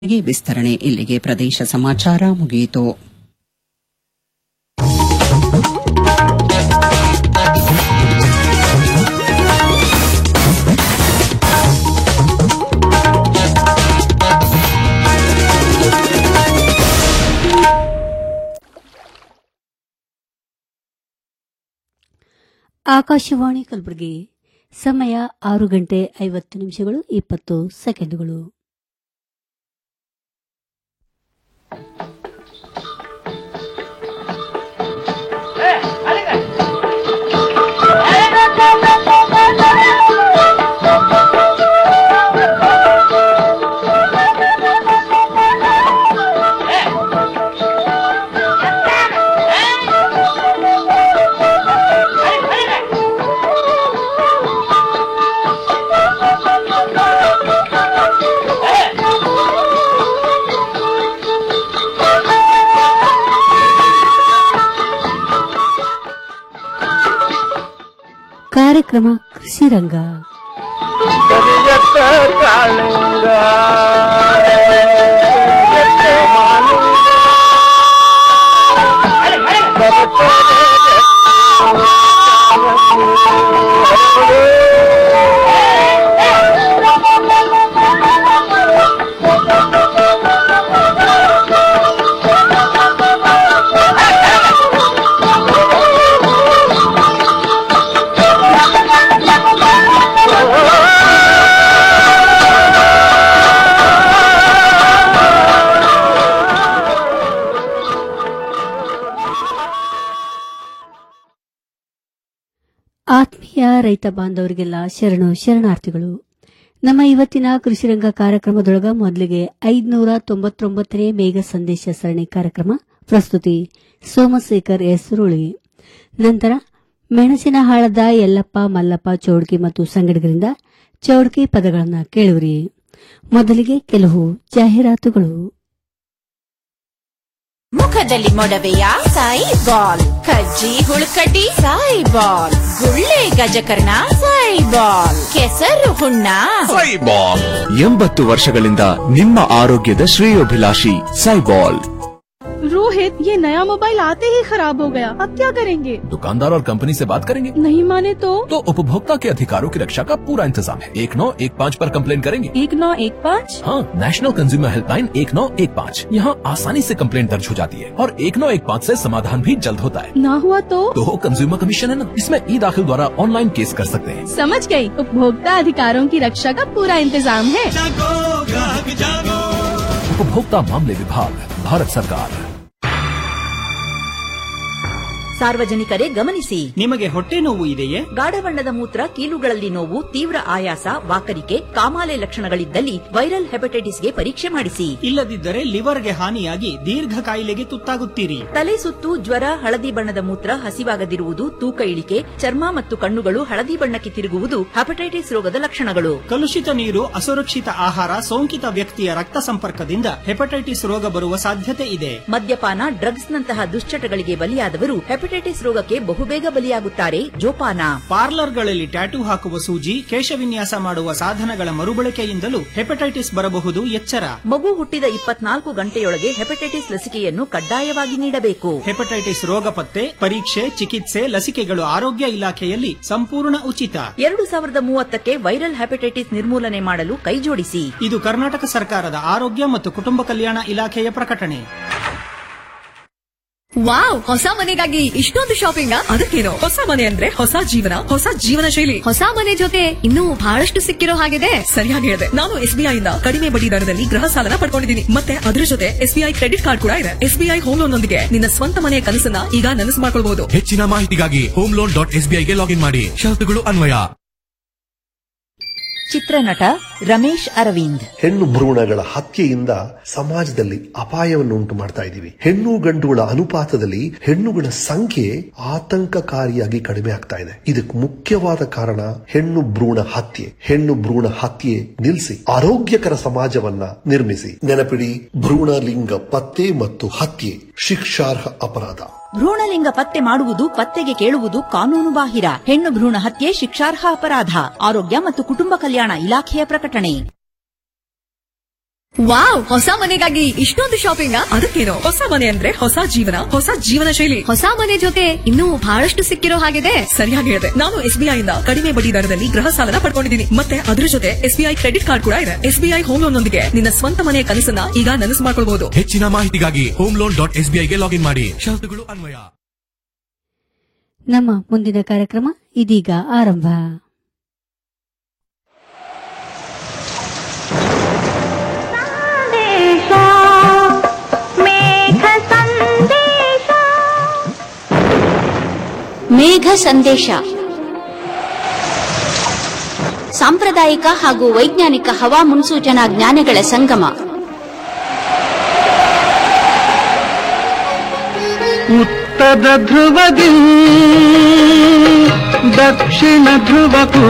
ಗೆ ವಿಸ್ತರಣೆ ಇಲ್ಲಿಗೆ ಪ್ರದೇಶ ಸಮಾಚಾರ ಮುಗಿಯಿತು ಆಕಾಶವಾಣಿ ಕಲಬುರಗಿ ಸಮಯ ಆರು ಗಂಟೆ ಐವತ್ತು ನಿಮಿಷಗಳು ಇಪ್ಪತ್ತು ಸೆಕೆಂಡುಗಳು ಕಾರ್ಯಕ್ರಮ ಕೃಷಿ ರಂಗ ಕರಿಯತ್ತ ಕಾಳಿಂಗ ಕರಿಯತ್ತ ಮಾಲಿಂಗ ಆತ್ಮೀಯ ರೈತ ಬಾಂಧವರಿಗೆಲ್ಲ ಶರಣು ಶರಣಾರ್ಥಿಗಳು ನಮ್ಮ ಇವತ್ತಿನ ಕೃಷಿರಂಗ ಕಾರ್ಯಕ್ರಮದೊಳಗ ಮೊದಲಿಗೆ ಐದ್ನೂರ ತೊಂಬತ್ತೊಂಬತ್ತನೇ ಮೇಘ ಸಂದೇಶ ಸರಣಿ ಕಾರ್ಯಕ್ರಮ ಪ್ರಸ್ತುತಿ ಸೋಮಶೇಖರ್ ಎಸ್ ರುಳಿ ನಂತರ ಮೆಣಸಿನ ಹಾಳದ ಯಲ್ಲಪ್ಪ ಮಲ್ಲಪ್ಪ ಚೌಡ್ಕಿ ಮತ್ತು ಸಂಗಡಿಗರಿಂದ ಚೌಡ್ಕಿ ಪದಗಳನ್ನ ಕೇಳುವಿರಿ ಮೊದಲಿಗೆ ಕೆಲವು ಜಾಹೀರಾತುಗಳು ಮುಖದಲ್ಲಿ ಮೊಡವೆಯ ಸಾಯಿ ಬಾಲ್ ಕಜ್ಜಿ ಹುಳುಕಡ್ಡಿ ಸಾಯಿ ಬಾಲ್ ಗುಳ್ಳೆ ಗಜಕರ್ಣ ಸಾಯಿ ಬಾಲ್ ಕೆಸರು ಹುಣ್ಣ ಸೈಬಾಲ್ ಎಂಬತ್ತು ವರ್ಷಗಳಿಂದ ನಿಮ್ಮ ಆರೋಗ್ಯದ ಶ್ರೇಯೋಭಿಲಾಷಿ ಸೈಬಾಲ್ रोहित ये नया मोबाइल आते ही खराब हो गया अब क्या करेंगे दुकानदार और कंपनी से बात करेंगे नहीं माने तो तो उपभोक्ता के अधिकारों की रक्षा का पूरा इंतजाम है एक नौ एक पाँच आरोप कम्प्लेन करेंगे एक नौ एक पाँच हाँ नेशनल कंज्यूमर हेल्पलाइन एक नौ एक पाँच यहाँ आसानी से कम्प्लेन दर्ज हो जाती है और एक नौ एक पाँच ऐसी समाधान भी जल्द होता है ना हुआ तो तो कंज्यूमर कमीशन है ना इसमें ई दाखिल द्वारा ऑनलाइन केस कर सकते हैं समझ गई उपभोक्ता अधिकारों की रक्षा का पूरा इंतजाम है उपभोक्ता मामले विभाग भारत सरकार ಸಾರ್ವಜನಿಕರೇ ಗಮನಿಸಿ ನಿಮಗೆ ಹೊಟ್ಟೆ ನೋವು ಇದೆಯೇ ಗಾಢ ಬಣ್ಣದ ಮೂತ್ರ ಕೀಲುಗಳಲ್ಲಿ ನೋವು ತೀವ್ರ ಆಯಾಸ ವಾಕರಿಕೆ ಕಾಮಾಲೆ ಲಕ್ಷಣಗಳಿದ್ದಲ್ಲಿ ವೈರಲ್ ಹೆಪಟೈಟಿಸ್ಗೆ ಪರೀಕ್ಷೆ ಮಾಡಿಸಿ ಇಲ್ಲದಿದ್ದರೆ ಲಿವರ್ಗೆ ಹಾನಿಯಾಗಿ ದೀರ್ಘ ಕಾಯಿಲೆಗೆ ತುತ್ತಾಗುತ್ತೀರಿ ತಲೆ ಸುತ್ತು ಜ್ವರ ಹಳದಿ ಬಣ್ಣದ ಮೂತ್ರ ಹಸಿವಾಗದಿರುವುದು ತೂಕ ಇಳಿಕೆ ಚರ್ಮ ಮತ್ತು ಕಣ್ಣುಗಳು ಹಳದಿ ಬಣ್ಣಕ್ಕೆ ತಿರುಗುವುದು ಹೆಪಟೈಟಿಸ್ ರೋಗದ ಲಕ್ಷಣಗಳು ಕಲುಷಿತ ನೀರು ಅಸುರಕ್ಷಿತ ಆಹಾರ ಸೋಂಕಿತ ವ್ಯಕ್ತಿಯ ರಕ್ತ ಸಂಪರ್ಕದಿಂದ ಹೆಪಟೈಟಿಸ್ ರೋಗ ಬರುವ ಸಾಧ್ಯತೆ ಇದೆ ಮದ್ಯಪಾನ ಡ್ರಗ್ಸ್ನಂತಹ ದುಶ್ಚಟಗಳಿಗೆ ಬಲಿಯಾದವರು ಹೆಪಟೈಟಿಸ್ ರೋಗಕ್ಕೆ ಬಹುಬೇಗ ಬಲಿಯಾಗುತ್ತಾರೆ ಜೋಪಾನ ಪಾರ್ಲರ್ಗಳಲ್ಲಿ ಟ್ಯಾಟೂ ಹಾಕುವ ಸೂಜಿ ಕೇಶವಿನ್ಯಾಸ ಮಾಡುವ ಸಾಧನಗಳ ಮರುಬಳಕೆಯಿಂದಲೂ ಹೆಪಟೈಟಿಸ್ ಬರಬಹುದು ಎಚ್ಚರ ಮಗು ಹುಟ್ಟಿದ ಇಪ್ಪತ್ನಾಲ್ಕು ಗಂಟೆಯೊಳಗೆ ಹೆಪಟೈಟಿಸ್ ಲಸಿಕೆಯನ್ನು ಕಡ್ಡಾಯವಾಗಿ ನೀಡಬೇಕು ಹೆಪಟೈಟಿಸ್ ರೋಗ ಪತ್ತೆ ಪರೀಕ್ಷೆ ಚಿಕಿತ್ಸೆ ಲಸಿಕೆಗಳು ಆರೋಗ್ಯ ಇಲಾಖೆಯಲ್ಲಿ ಸಂಪೂರ್ಣ ಉಚಿತ ಎರಡು ಸಾವಿರದ ಮೂವತ್ತಕ್ಕೆ ವೈರಲ್ ಹೆಪಟೈಟಿಸ್ ನಿರ್ಮೂಲನೆ ಮಾಡಲು ಕೈಜೋಡಿಸಿ ಇದು ಕರ್ನಾಟಕ ಸರ್ಕಾರದ ಆರೋಗ್ಯ ಮತ್ತು ಕುಟುಂಬ ಕಲ್ಯಾಣ ಇಲಾಖೆಯ ಪ್ರಕಟಣೆ ವಾವ್ ಹೊಸ ಮನೆಗಾಗಿ ಇಷ್ಟೊಂದು ಶಾಪಿಂಗ್ ಅದಕ್ಕೇನು ಹೊಸ ಮನೆ ಅಂದ್ರೆ ಹೊಸ ಜೀವನ ಹೊಸ ಜೀವನ ಶೈಲಿ ಹೊಸ ಮನೆ ಜೊತೆ ಇನ್ನೂ ಬಹಳಷ್ಟು ಸಿಕ್ಕಿರೋ ಹಾಗಿದೆ ಸರಿಯಾಗಿ ಹೇಳಿದೆ ನಾನು ಎಸ್ಬಿಐ ಇಂದ ಕಡಿಮೆ ಬಡ್ಡಿ ದರದಲ್ಲಿ ಗೃಹ ಸಾಲನ ಪಡ್ಕೊಂಡಿದ್ದೀನಿ ಮತ್ತೆ ಅದರ ಜೊತೆ ಎಸ್ಬಿಐ ಕ್ರೆಡಿಟ್ ಕಾರ್ಡ್ ಕೂಡ ಇದೆ ಎಸ್ಬಿಐ ಹೋಮ್ ಲೋನ್ ನೊಂದಿಗೆ ನಿನ್ನ ಸ್ವಂತ ಮನೆಯ ಕನಸನ್ನ ಈಗ ನನಸು ಮಾಡ್ಕೊಳ್ಬಹುದು ಹೆಚ್ಚಿನ ಮಾಹಿತಿಗಾಗಿ ಹೋಮ್ ಲೋನ್ ಡಾಟ್ ಎಸ್ ಗೆ ಲಾಗಿನ್ ಮಾಡಿ ಷರತ್ತುಗಳು ಅನ್ವಯ ಚಿತ್ರನಟ ರಮೇಶ್ ಅರವಿಂದ್ ಹೆಣ್ಣು ಭ್ರೂಣಗಳ ಹತ್ಯೆಯಿಂದ ಸಮಾಜದಲ್ಲಿ ಅಪಾಯವನ್ನು ಉಂಟು ಮಾಡ್ತಾ ಇದ್ದೀವಿ ಹೆಣ್ಣು ಗಂಡುಗಳ ಅನುಪಾತದಲ್ಲಿ ಹೆಣ್ಣುಗಳ ಸಂಖ್ಯೆ ಆತಂಕಕಾರಿಯಾಗಿ ಕಡಿಮೆ ಆಗ್ತಾ ಇದೆ ಇದಕ್ಕೆ ಮುಖ್ಯವಾದ ಕಾರಣ ಹೆಣ್ಣು ಭ್ರೂಣ ಹತ್ಯೆ ಹೆಣ್ಣು ಭ್ರೂಣ ಹತ್ಯೆ ನಿಲ್ಲಿಸಿ ಆರೋಗ್ಯಕರ ಸಮಾಜವನ್ನ ನಿರ್ಮಿಸಿ ನೆನಪಿಡಿ ಭ್ರೂಣ ಲಿಂಗ ಪತ್ತೆ ಮತ್ತು ಹತ್ಯೆ ಶಿಕ್ಷಾರ್ಹ ಅಪರಾಧ ಭ್ರೂಣಲಿಂಗ ಪತ್ತೆ ಮಾಡುವುದು ಪತ್ತೆಗೆ ಕೇಳುವುದು ಕಾನೂನು ಬಾಹಿರ ಹೆಣ್ಣು ಭ್ರೂಣ ಹತ್ಯೆ ಶಿಕ್ಷಾರ್ಹ ಅಪರಾಧ ಆರೋಗ್ಯ ಮತ್ತು ಕುಟುಂಬ ಕಲ್ಯಾಣ ಇಲಾಖೆಯ ಪ್ರಕಟಣೆ ವಾವ್ ಹೊಸ ಮನೆಗಾಗಿ ಇಷ್ಟೊಂದು ಶಾಪಿಂಗ್ ಅದಕ್ಕೇನು ಹೊಸ ಮನೆ ಅಂದ್ರೆ ಹೊಸ ಜೀವನ ಹೊಸ ಜೀವನ ಶೈಲಿ ಹೊಸ ಮನೆ ಜೊತೆ ಇನ್ನೂ ಬಹಳಷ್ಟು ಸಿಕ್ಕಿರೋ ಹಾಗಿದೆ ಸರಿಯಾಗಿ ಹೇಳಿದೆ ನಾನು ಎಸ್ಬಿಐ ಇಂದ ಕಡಿಮೆ ಬಡ್ಡಿ ದರದಲ್ಲಿ ಗೃಹ ಸಾಲನ ಪಡ್ಕೊಂಡಿದ್ದೀನಿ ಮತ್ತೆ ಅದ್ರ ಜೊತೆ ಎಸ್ಬಿಐ ಕ್ರೆಡಿಟ್ ಕಾರ್ಡ್ ಕೂಡ ಇದೆ ಎಸ್ಬಿಐ ಹೋಮ್ ಲೋನ್ ನೊಂದಿಗೆ ನಿನ್ನ ಸ್ವಂತ ಮನೆಯ ಕನಸನ್ನ ಈಗ ನನಸು ಮಾಡ್ಕೊಳ್ಬಹುದು ಹೆಚ್ಚಿನ ಮಾಹಿತಿಗಾಗಿ ಹೋಮ್ ಲೋನ್ ಡಾಟ್ ಎಸ್ಬಿಐಗೆ ಲಾಗಿನ್ ಮಾಡಿ ಷರತ್ತುಗಳು ಅನ್ವಯ ನಮ್ಮ ಮುಂದಿನ ಕಾರ್ಯಕ್ರಮ ಇದೀಗ ಆರಂಭ ಮೇಘ ಸಂದೇಶ ಸಾಂಪ್ರದಾಯಿಕ ಹಾಗೂ ವೈಜ್ಞಾನಿಕ ಹವಾ ಮುನ್ಸೂಚನಾ ಜ್ಞಾನಗಳ ಸಂಗಮ ಉತ್ತರ ಧ್ರುವದಿ ದಕ್ಷಿಣ ಧ್ರುವಕ್ಕೂ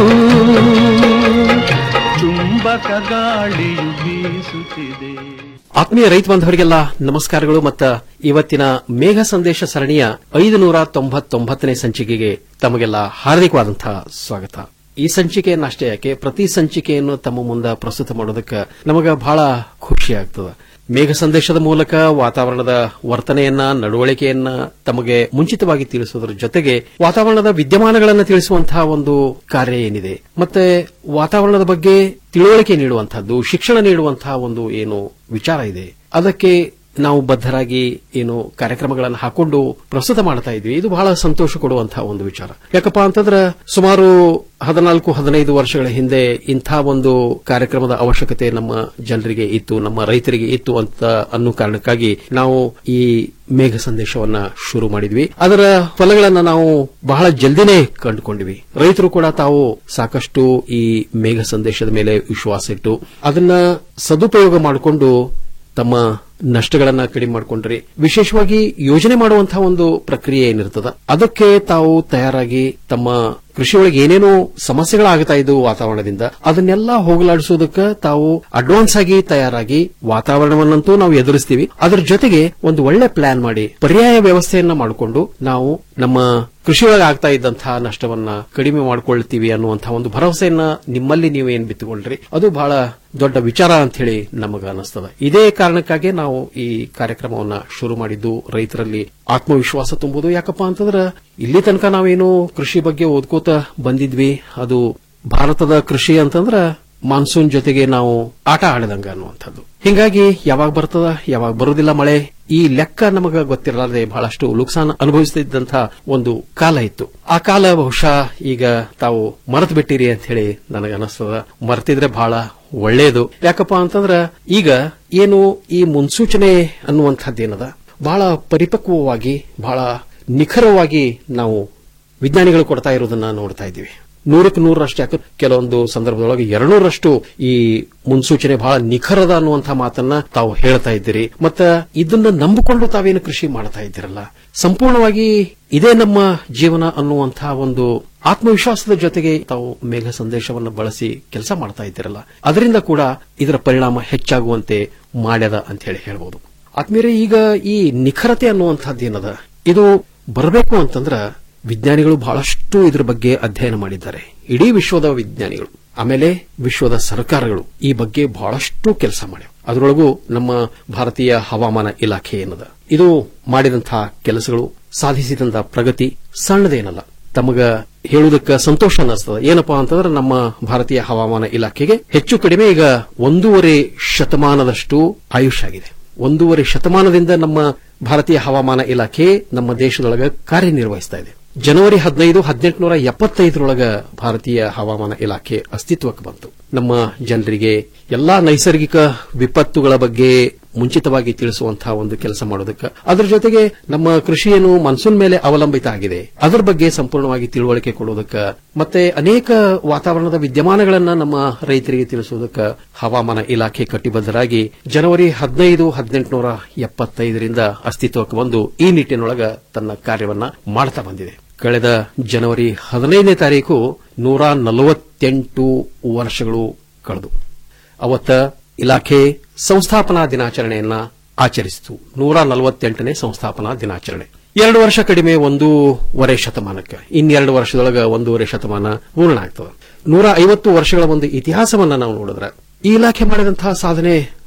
ಚುಂಬಕ ಗಾಳಿಯು ಬೀಸುತ್ತಿದೆ ಆತ್ಮೀಯ ರೈತ ಬಾಂಧವರಿಗೆಲ್ಲ ನಮಸ್ಕಾರಗಳು ಮತ್ತ ಇವತ್ತಿನ ಮೇಘ ಸಂದೇಶ ಸರಣಿಯ ಐದು ನೂರ ತೊಂಬತ್ತೊಂಬತ್ತನೇ ಸಂಚಿಕೆಗೆ ತಮಗೆಲ್ಲ ಹಾರ್ದಿಕವಾದಂತಹ ಸ್ವಾಗತ ಈ ಸಂಚಿಕೆಯನ್ನ ಅಷ್ಟೇ ಯಾಕೆ ಪ್ರತಿ ಸಂಚಿಕೆಯನ್ನು ತಮ್ಮ ಮುಂದೆ ಪ್ರಸ್ತುತ ಮಾಡೋದಕ್ಕೆ ನಮಗ ಬಹಳ ಖುಷಿ ಆಗ್ತದೆ ಮೇಘ ಸಂದೇಶದ ಮೂಲಕ ವಾತಾವರಣದ ವರ್ತನೆಯನ್ನ ನಡವಳಿಕೆಯನ್ನ ತಮಗೆ ಮುಂಚಿತವಾಗಿ ತಿಳಿಸುವುದರ ಜೊತೆಗೆ ವಾತಾವರಣದ ವಿದ್ಯಮಾನಗಳನ್ನು ತಿಳಿಸುವಂತಹ ಒಂದು ಕಾರ್ಯ ಏನಿದೆ ಮತ್ತೆ ವಾತಾವರಣದ ಬಗ್ಗೆ ತಿಳುವಳಿಕೆ ನೀಡುವಂತಹದ್ದು ಶಿಕ್ಷಣ ನೀಡುವಂತಹ ಒಂದು ಏನು ವಿಚಾರ ಇದೆ ಅದಕ್ಕೆ ನಾವು ಬದ್ಧರಾಗಿ ಏನು ಕಾರ್ಯಕ್ರಮಗಳನ್ನು ಹಾಕೊಂಡು ಪ್ರಸ್ತುತ ಮಾಡ್ತಾ ಇದ್ವಿ ಇದು ಬಹಳ ಸಂತೋಷ ಕೊಡುವಂತಹ ಒಂದು ವಿಚಾರ ಯಾಕಪ್ಪ ಅಂತಂದ್ರೆ ಸುಮಾರು ಹದಿನಾಲ್ಕು ಹದಿನೈದು ವರ್ಷಗಳ ಹಿಂದೆ ಇಂಥ ಒಂದು ಕಾರ್ಯಕ್ರಮದ ಅವಶ್ಯಕತೆ ನಮ್ಮ ಜನರಿಗೆ ಇತ್ತು ನಮ್ಮ ರೈತರಿಗೆ ಇತ್ತು ಅಂತ ಅನ್ನೋ ಕಾರಣಕ್ಕಾಗಿ ನಾವು ಈ ಮೇಘ ಸಂದೇಶವನ್ನ ಶುರು ಮಾಡಿದ್ವಿ ಅದರ ಫಲಗಳನ್ನ ನಾವು ಬಹಳ ಜಲ್ದಿನೇ ಕಂಡುಕೊಂಡಿವಿ ರೈತರು ಕೂಡ ತಾವು ಸಾಕಷ್ಟು ಈ ಮೇಘ ಸಂದೇಶದ ಮೇಲೆ ವಿಶ್ವಾಸ ಇಟ್ಟು ಅದನ್ನ ಸದುಪಯೋಗ ಮಾಡಿಕೊಂಡು ತಮ್ಮ ನಷ್ಟಗಳನ್ನ ಕಡಿಮೆ ಮಾಡಿಕೊಂಡ್ರಿ ವಿಶೇಷವಾಗಿ ಯೋಜನೆ ಮಾಡುವಂತಹ ಒಂದು ಪ್ರಕ್ರಿಯೆ ಏನಿರ್ತದ ಅದಕ್ಕೆ ತಾವು ತಯಾರಾಗಿ ತಮ್ಮ ಕೃಷಿಯೊಳಗೆ ಏನೇನೋ ಸಮಸ್ಯೆಗಳಾಗ್ತಾ ಇದ್ದು ವಾತಾವರಣದಿಂದ ಅದನ್ನೆಲ್ಲ ಹೋಗಲಾಡಿಸೋದಕ್ಕೆ ತಾವು ಅಡ್ವಾನ್ಸ್ ಆಗಿ ತಯಾರಾಗಿ ವಾತಾವರಣವನ್ನಂತೂ ನಾವು ಎದುರಿಸ್ತೀವಿ ಅದರ ಜೊತೆಗೆ ಒಂದು ಒಳ್ಳೆ ಪ್ಲಾನ್ ಮಾಡಿ ಪರ್ಯಾಯ ವ್ಯವಸ್ಥೆಯನ್ನ ಮಾಡಿಕೊಂಡು ನಾವು ನಮ್ಮ ಕೃಷಿಯೊಳಗೆ ಆಗ್ತಾ ಇದ್ದಂತಹ ನಷ್ಟವನ್ನ ಕಡಿಮೆ ಮಾಡಿಕೊಳ್ತೀವಿ ಅನ್ನುವಂತಹ ಒಂದು ಭರವಸೆಯನ್ನ ನಿಮ್ಮಲ್ಲಿ ನೀವು ಏನ್ ಬಿತ್ತುಕೊಂಡ್ರಿ ಅದು ಬಹಳ ದೊಡ್ಡ ವಿಚಾರ ಅಂತ ಹೇಳಿ ನಮಗ ಅನಿಸ್ತದ ಇದೇ ಕಾರಣಕ್ಕಾಗಿ ನಾವು ಈ ಕಾರ್ಯಕ್ರಮವನ್ನ ಶುರು ಮಾಡಿದ್ದು ರೈತರಲ್ಲಿ ಆತ್ಮವಿಶ್ವಾಸ ತುಂಬುದು ಯಾಕಪ್ಪ ಅಂತಂದ್ರೆ ಇಲ್ಲಿ ತನಕ ನಾವೇನು ಕೃಷಿ ಬಗ್ಗೆ ಓದ್ಕೋತ ಬಂದಿದ್ವಿ ಅದು ಭಾರತದ ಕೃಷಿ ಅಂತಂದ್ರ ಮಾನ್ಸೂನ್ ಜೊತೆಗೆ ನಾವು ಆಟ ಆಡಿದಂಗ ಅನ್ನುವಂಥದ್ದು ಹಿಂಗಾಗಿ ಯಾವಾಗ ಬರ್ತದ ಯಾವಾಗ ಬರುವುದಿಲ್ಲ ಮಳೆ ಈ ಲೆಕ್ಕ ನಮಗ ಗೊತ್ತಿರಲಾರದೆ ಬಹಳಷ್ಟು ಲುಕ್ಸಾನ್ ಅನುಭವಿಸುತ್ತಿದ್ದಂತಹ ಒಂದು ಕಾಲ ಇತ್ತು ಆ ಕಾಲ ಬಹುಶಃ ಈಗ ತಾವು ಮರೆತು ಬಿಟ್ಟಿರಿ ಅಂತ ಹೇಳಿ ನನಗೆ ಅನಿಸ್ತದ ಮರೆತಿದ್ರೆ ಬಹಳ ಒಳ್ಳೆಯದು ಯಾಕಪ್ಪ ಅಂತಂದ್ರ ಈಗ ಏನು ಈ ಮುನ್ಸೂಚನೆ ಅನ್ನುವಂಥದ್ದೇನದ ಬಹಳ ಪರಿಪಕ್ವವಾಗಿ ಬಹಳ ನಿಖರವಾಗಿ ನಾವು ವಿಜ್ಞಾನಿಗಳು ಕೊಡ್ತಾ ಇರೋದನ್ನ ನೋಡ್ತಾ ಇದ್ದೀವಿ ನೂರಕ್ಕೆ ನೂರರಷ್ಟು ಯಾಕೆ ಕೆಲವೊಂದು ಸಂದರ್ಭದೊಳಗೆ ಎರಡ್ನೂರಷ್ಟು ಈ ಮುನ್ಸೂಚನೆ ಬಹಳ ನಿಖರದ ಅನ್ನುವಂತಹ ಮಾತನ್ನ ತಾವು ಹೇಳ್ತಾ ಇದ್ದೀರಿ ಮತ್ತ ಇದನ್ನ ನಂಬಿಕೊಂಡು ತಾವೇನು ಕೃಷಿ ಮಾಡ್ತಾ ಇದ್ದೀರಲ್ಲ ಸಂಪೂರ್ಣವಾಗಿ ಇದೇ ನಮ್ಮ ಜೀವನ ಅನ್ನುವಂತಹ ಒಂದು ಆತ್ಮವಿಶ್ವಾಸದ ಜೊತೆಗೆ ತಾವು ಮೇಘ ಸಂದೇಶವನ್ನು ಬಳಸಿ ಕೆಲಸ ಮಾಡ್ತಾ ಇದ್ದೀರಲ್ಲ ಅದರಿಂದ ಕೂಡ ಇದರ ಪರಿಣಾಮ ಹೆಚ್ಚಾಗುವಂತೆ ಮಾಡ್ಯದ ಅಂತ ಹೇಳಿ ಹೇಳ್ಬೋದು ಆದ್ಮೇಲೆ ಈಗ ಈ ನಿಖರತೆ ಅನ್ನುವಂಥದ್ದೇನದ ಇದು ಬರಬೇಕು ಅಂತಂದ್ರ ವಿಜ್ಞಾನಿಗಳು ಬಹಳಷ್ಟು ಇದ್ರ ಬಗ್ಗೆ ಅಧ್ಯಯನ ಮಾಡಿದ್ದಾರೆ ಇಡೀ ವಿಶ್ವದ ವಿಜ್ಞಾನಿಗಳು ಆಮೇಲೆ ವಿಶ್ವದ ಸರ್ಕಾರಗಳು ಈ ಬಗ್ಗೆ ಬಹಳಷ್ಟು ಕೆಲಸ ಮಾಡ್ಯಾವ ಅದರೊಳಗೂ ನಮ್ಮ ಭಾರತೀಯ ಹವಾಮಾನ ಇಲಾಖೆ ಏನದ ಇದು ಮಾಡಿದಂತಹ ಕೆಲಸಗಳು ಸಾಧಿಸಿದಂತಹ ಪ್ರಗತಿ ಸಣ್ಣದೇನಲ್ಲ ತಮಗ ಹೇಳುವುದಕ್ಕೆ ಸಂತೋಷ ಅನ್ನಿಸ್ತದ ಏನಪ್ಪಾ ಅಂತಂದ್ರೆ ನಮ್ಮ ಭಾರತೀಯ ಹವಾಮಾನ ಇಲಾಖೆಗೆ ಹೆಚ್ಚು ಕಡಿಮೆ ಈಗ ಒಂದೂವರೆ ಶತಮಾನದಷ್ಟು ಆಯುಷ್ ಆಗಿದೆ ಒಂದೂವರೆ ಶತಮಾನದಿಂದ ನಮ್ಮ ಭಾರತೀಯ ಹವಾಮಾನ ಇಲಾಖೆ ನಮ್ಮ ದೇಶದೊಳಗ ಕಾರ್ಯನಿರ್ವಹಿಸ್ತಾ ಇದೆ ಜನವರಿ ಹದಿನೈದು ಹದಿನೆಂಟುನೂರ ಎಪ್ಪತ್ತೈದರೊಳಗ ಭಾರತೀಯ ಹವಾಮಾನ ಇಲಾಖೆ ಅಸ್ತಿತ್ವಕ್ಕೆ ಬಂತು ನಮ್ಮ ಜನರಿಗೆ ಎಲ್ಲಾ ನೈಸರ್ಗಿಕ ವಿಪತ್ತುಗಳ ಬಗ್ಗೆ ಮುಂಚಿತವಾಗಿ ತಿಳಿಸುವಂತಹ ಒಂದು ಕೆಲಸ ಮಾಡೋದಕ್ಕೆ ಅದರ ಜೊತೆಗೆ ನಮ್ಮ ಕೃಷಿಯನ್ನು ಮನ್ಸೂನ್ ಮೇಲೆ ಅವಲಂಬಿತ ಆಗಿದೆ ಅದರ ಬಗ್ಗೆ ಸಂಪೂರ್ಣವಾಗಿ ತಿಳುವಳಿಕೆ ಕೊಡೋದಕ್ಕೆ ಮತ್ತೆ ಅನೇಕ ವಾತಾವರಣದ ವಿದ್ಯಮಾನಗಳನ್ನ ನಮ್ಮ ರೈತರಿಗೆ ತಿಳಿಸುವುದಕ್ಕೆ ಹವಾಮಾನ ಇಲಾಖೆ ಕಟಿಬದ್ದರಾಗಿ ಜನವರಿ ಹದಿನೈದು ಹದಿನೆಂಟುನೂರ ಎಪ್ಪತ್ತೈದರಿಂದ ಅಸ್ತಿತ್ವಕ್ಕೆ ಬಂದು ಈ ನಿಟ್ಟಿನೊಳಗ ತನ್ನ ಕಾರ್ಯವನ್ನ ಮಾಡ್ತಾ ಬಂದಿದೆ ಕಳೆದ ಜನವರಿ ಹದಿನೈದನೇ ತಾರೀಕು ನೂರ ನಲವತ್ತೆಂಟು ವರ್ಷಗಳು ಕಳೆದು ಅವತ್ತ ಇಲಾಖೆ ಸಂಸ್ಥಾಪನಾ ದಿನಾಚರಣೆಯನ್ನ ಆಚರಿಸಿತು ನೂರ ನಲವತ್ತೆಂಟನೇ ಸಂಸ್ಥಾಪನಾ ದಿನಾಚರಣೆ ಎರಡು ವರ್ಷ ಕಡಿಮೆ ಒಂದೂವರೆ ಶತಮಾನಕ್ಕೆ ಇನ್ನೆರಡು ವರ್ಷದೊಳಗ ಒಂದೂವರೆ ಶತಮಾನ ಪೂರ್ಣ ಆಗ್ತದೆ ನೂರ ಐವತ್ತು ವರ್ಷಗಳ ಒಂದು ಇತಿಹಾಸವನ್ನ ನಾವು ನೋಡಿದ್ರೆ ಈ ಇಲಾಖೆ ಮಾಡಿದಂತಹ ಸಾಧನೆ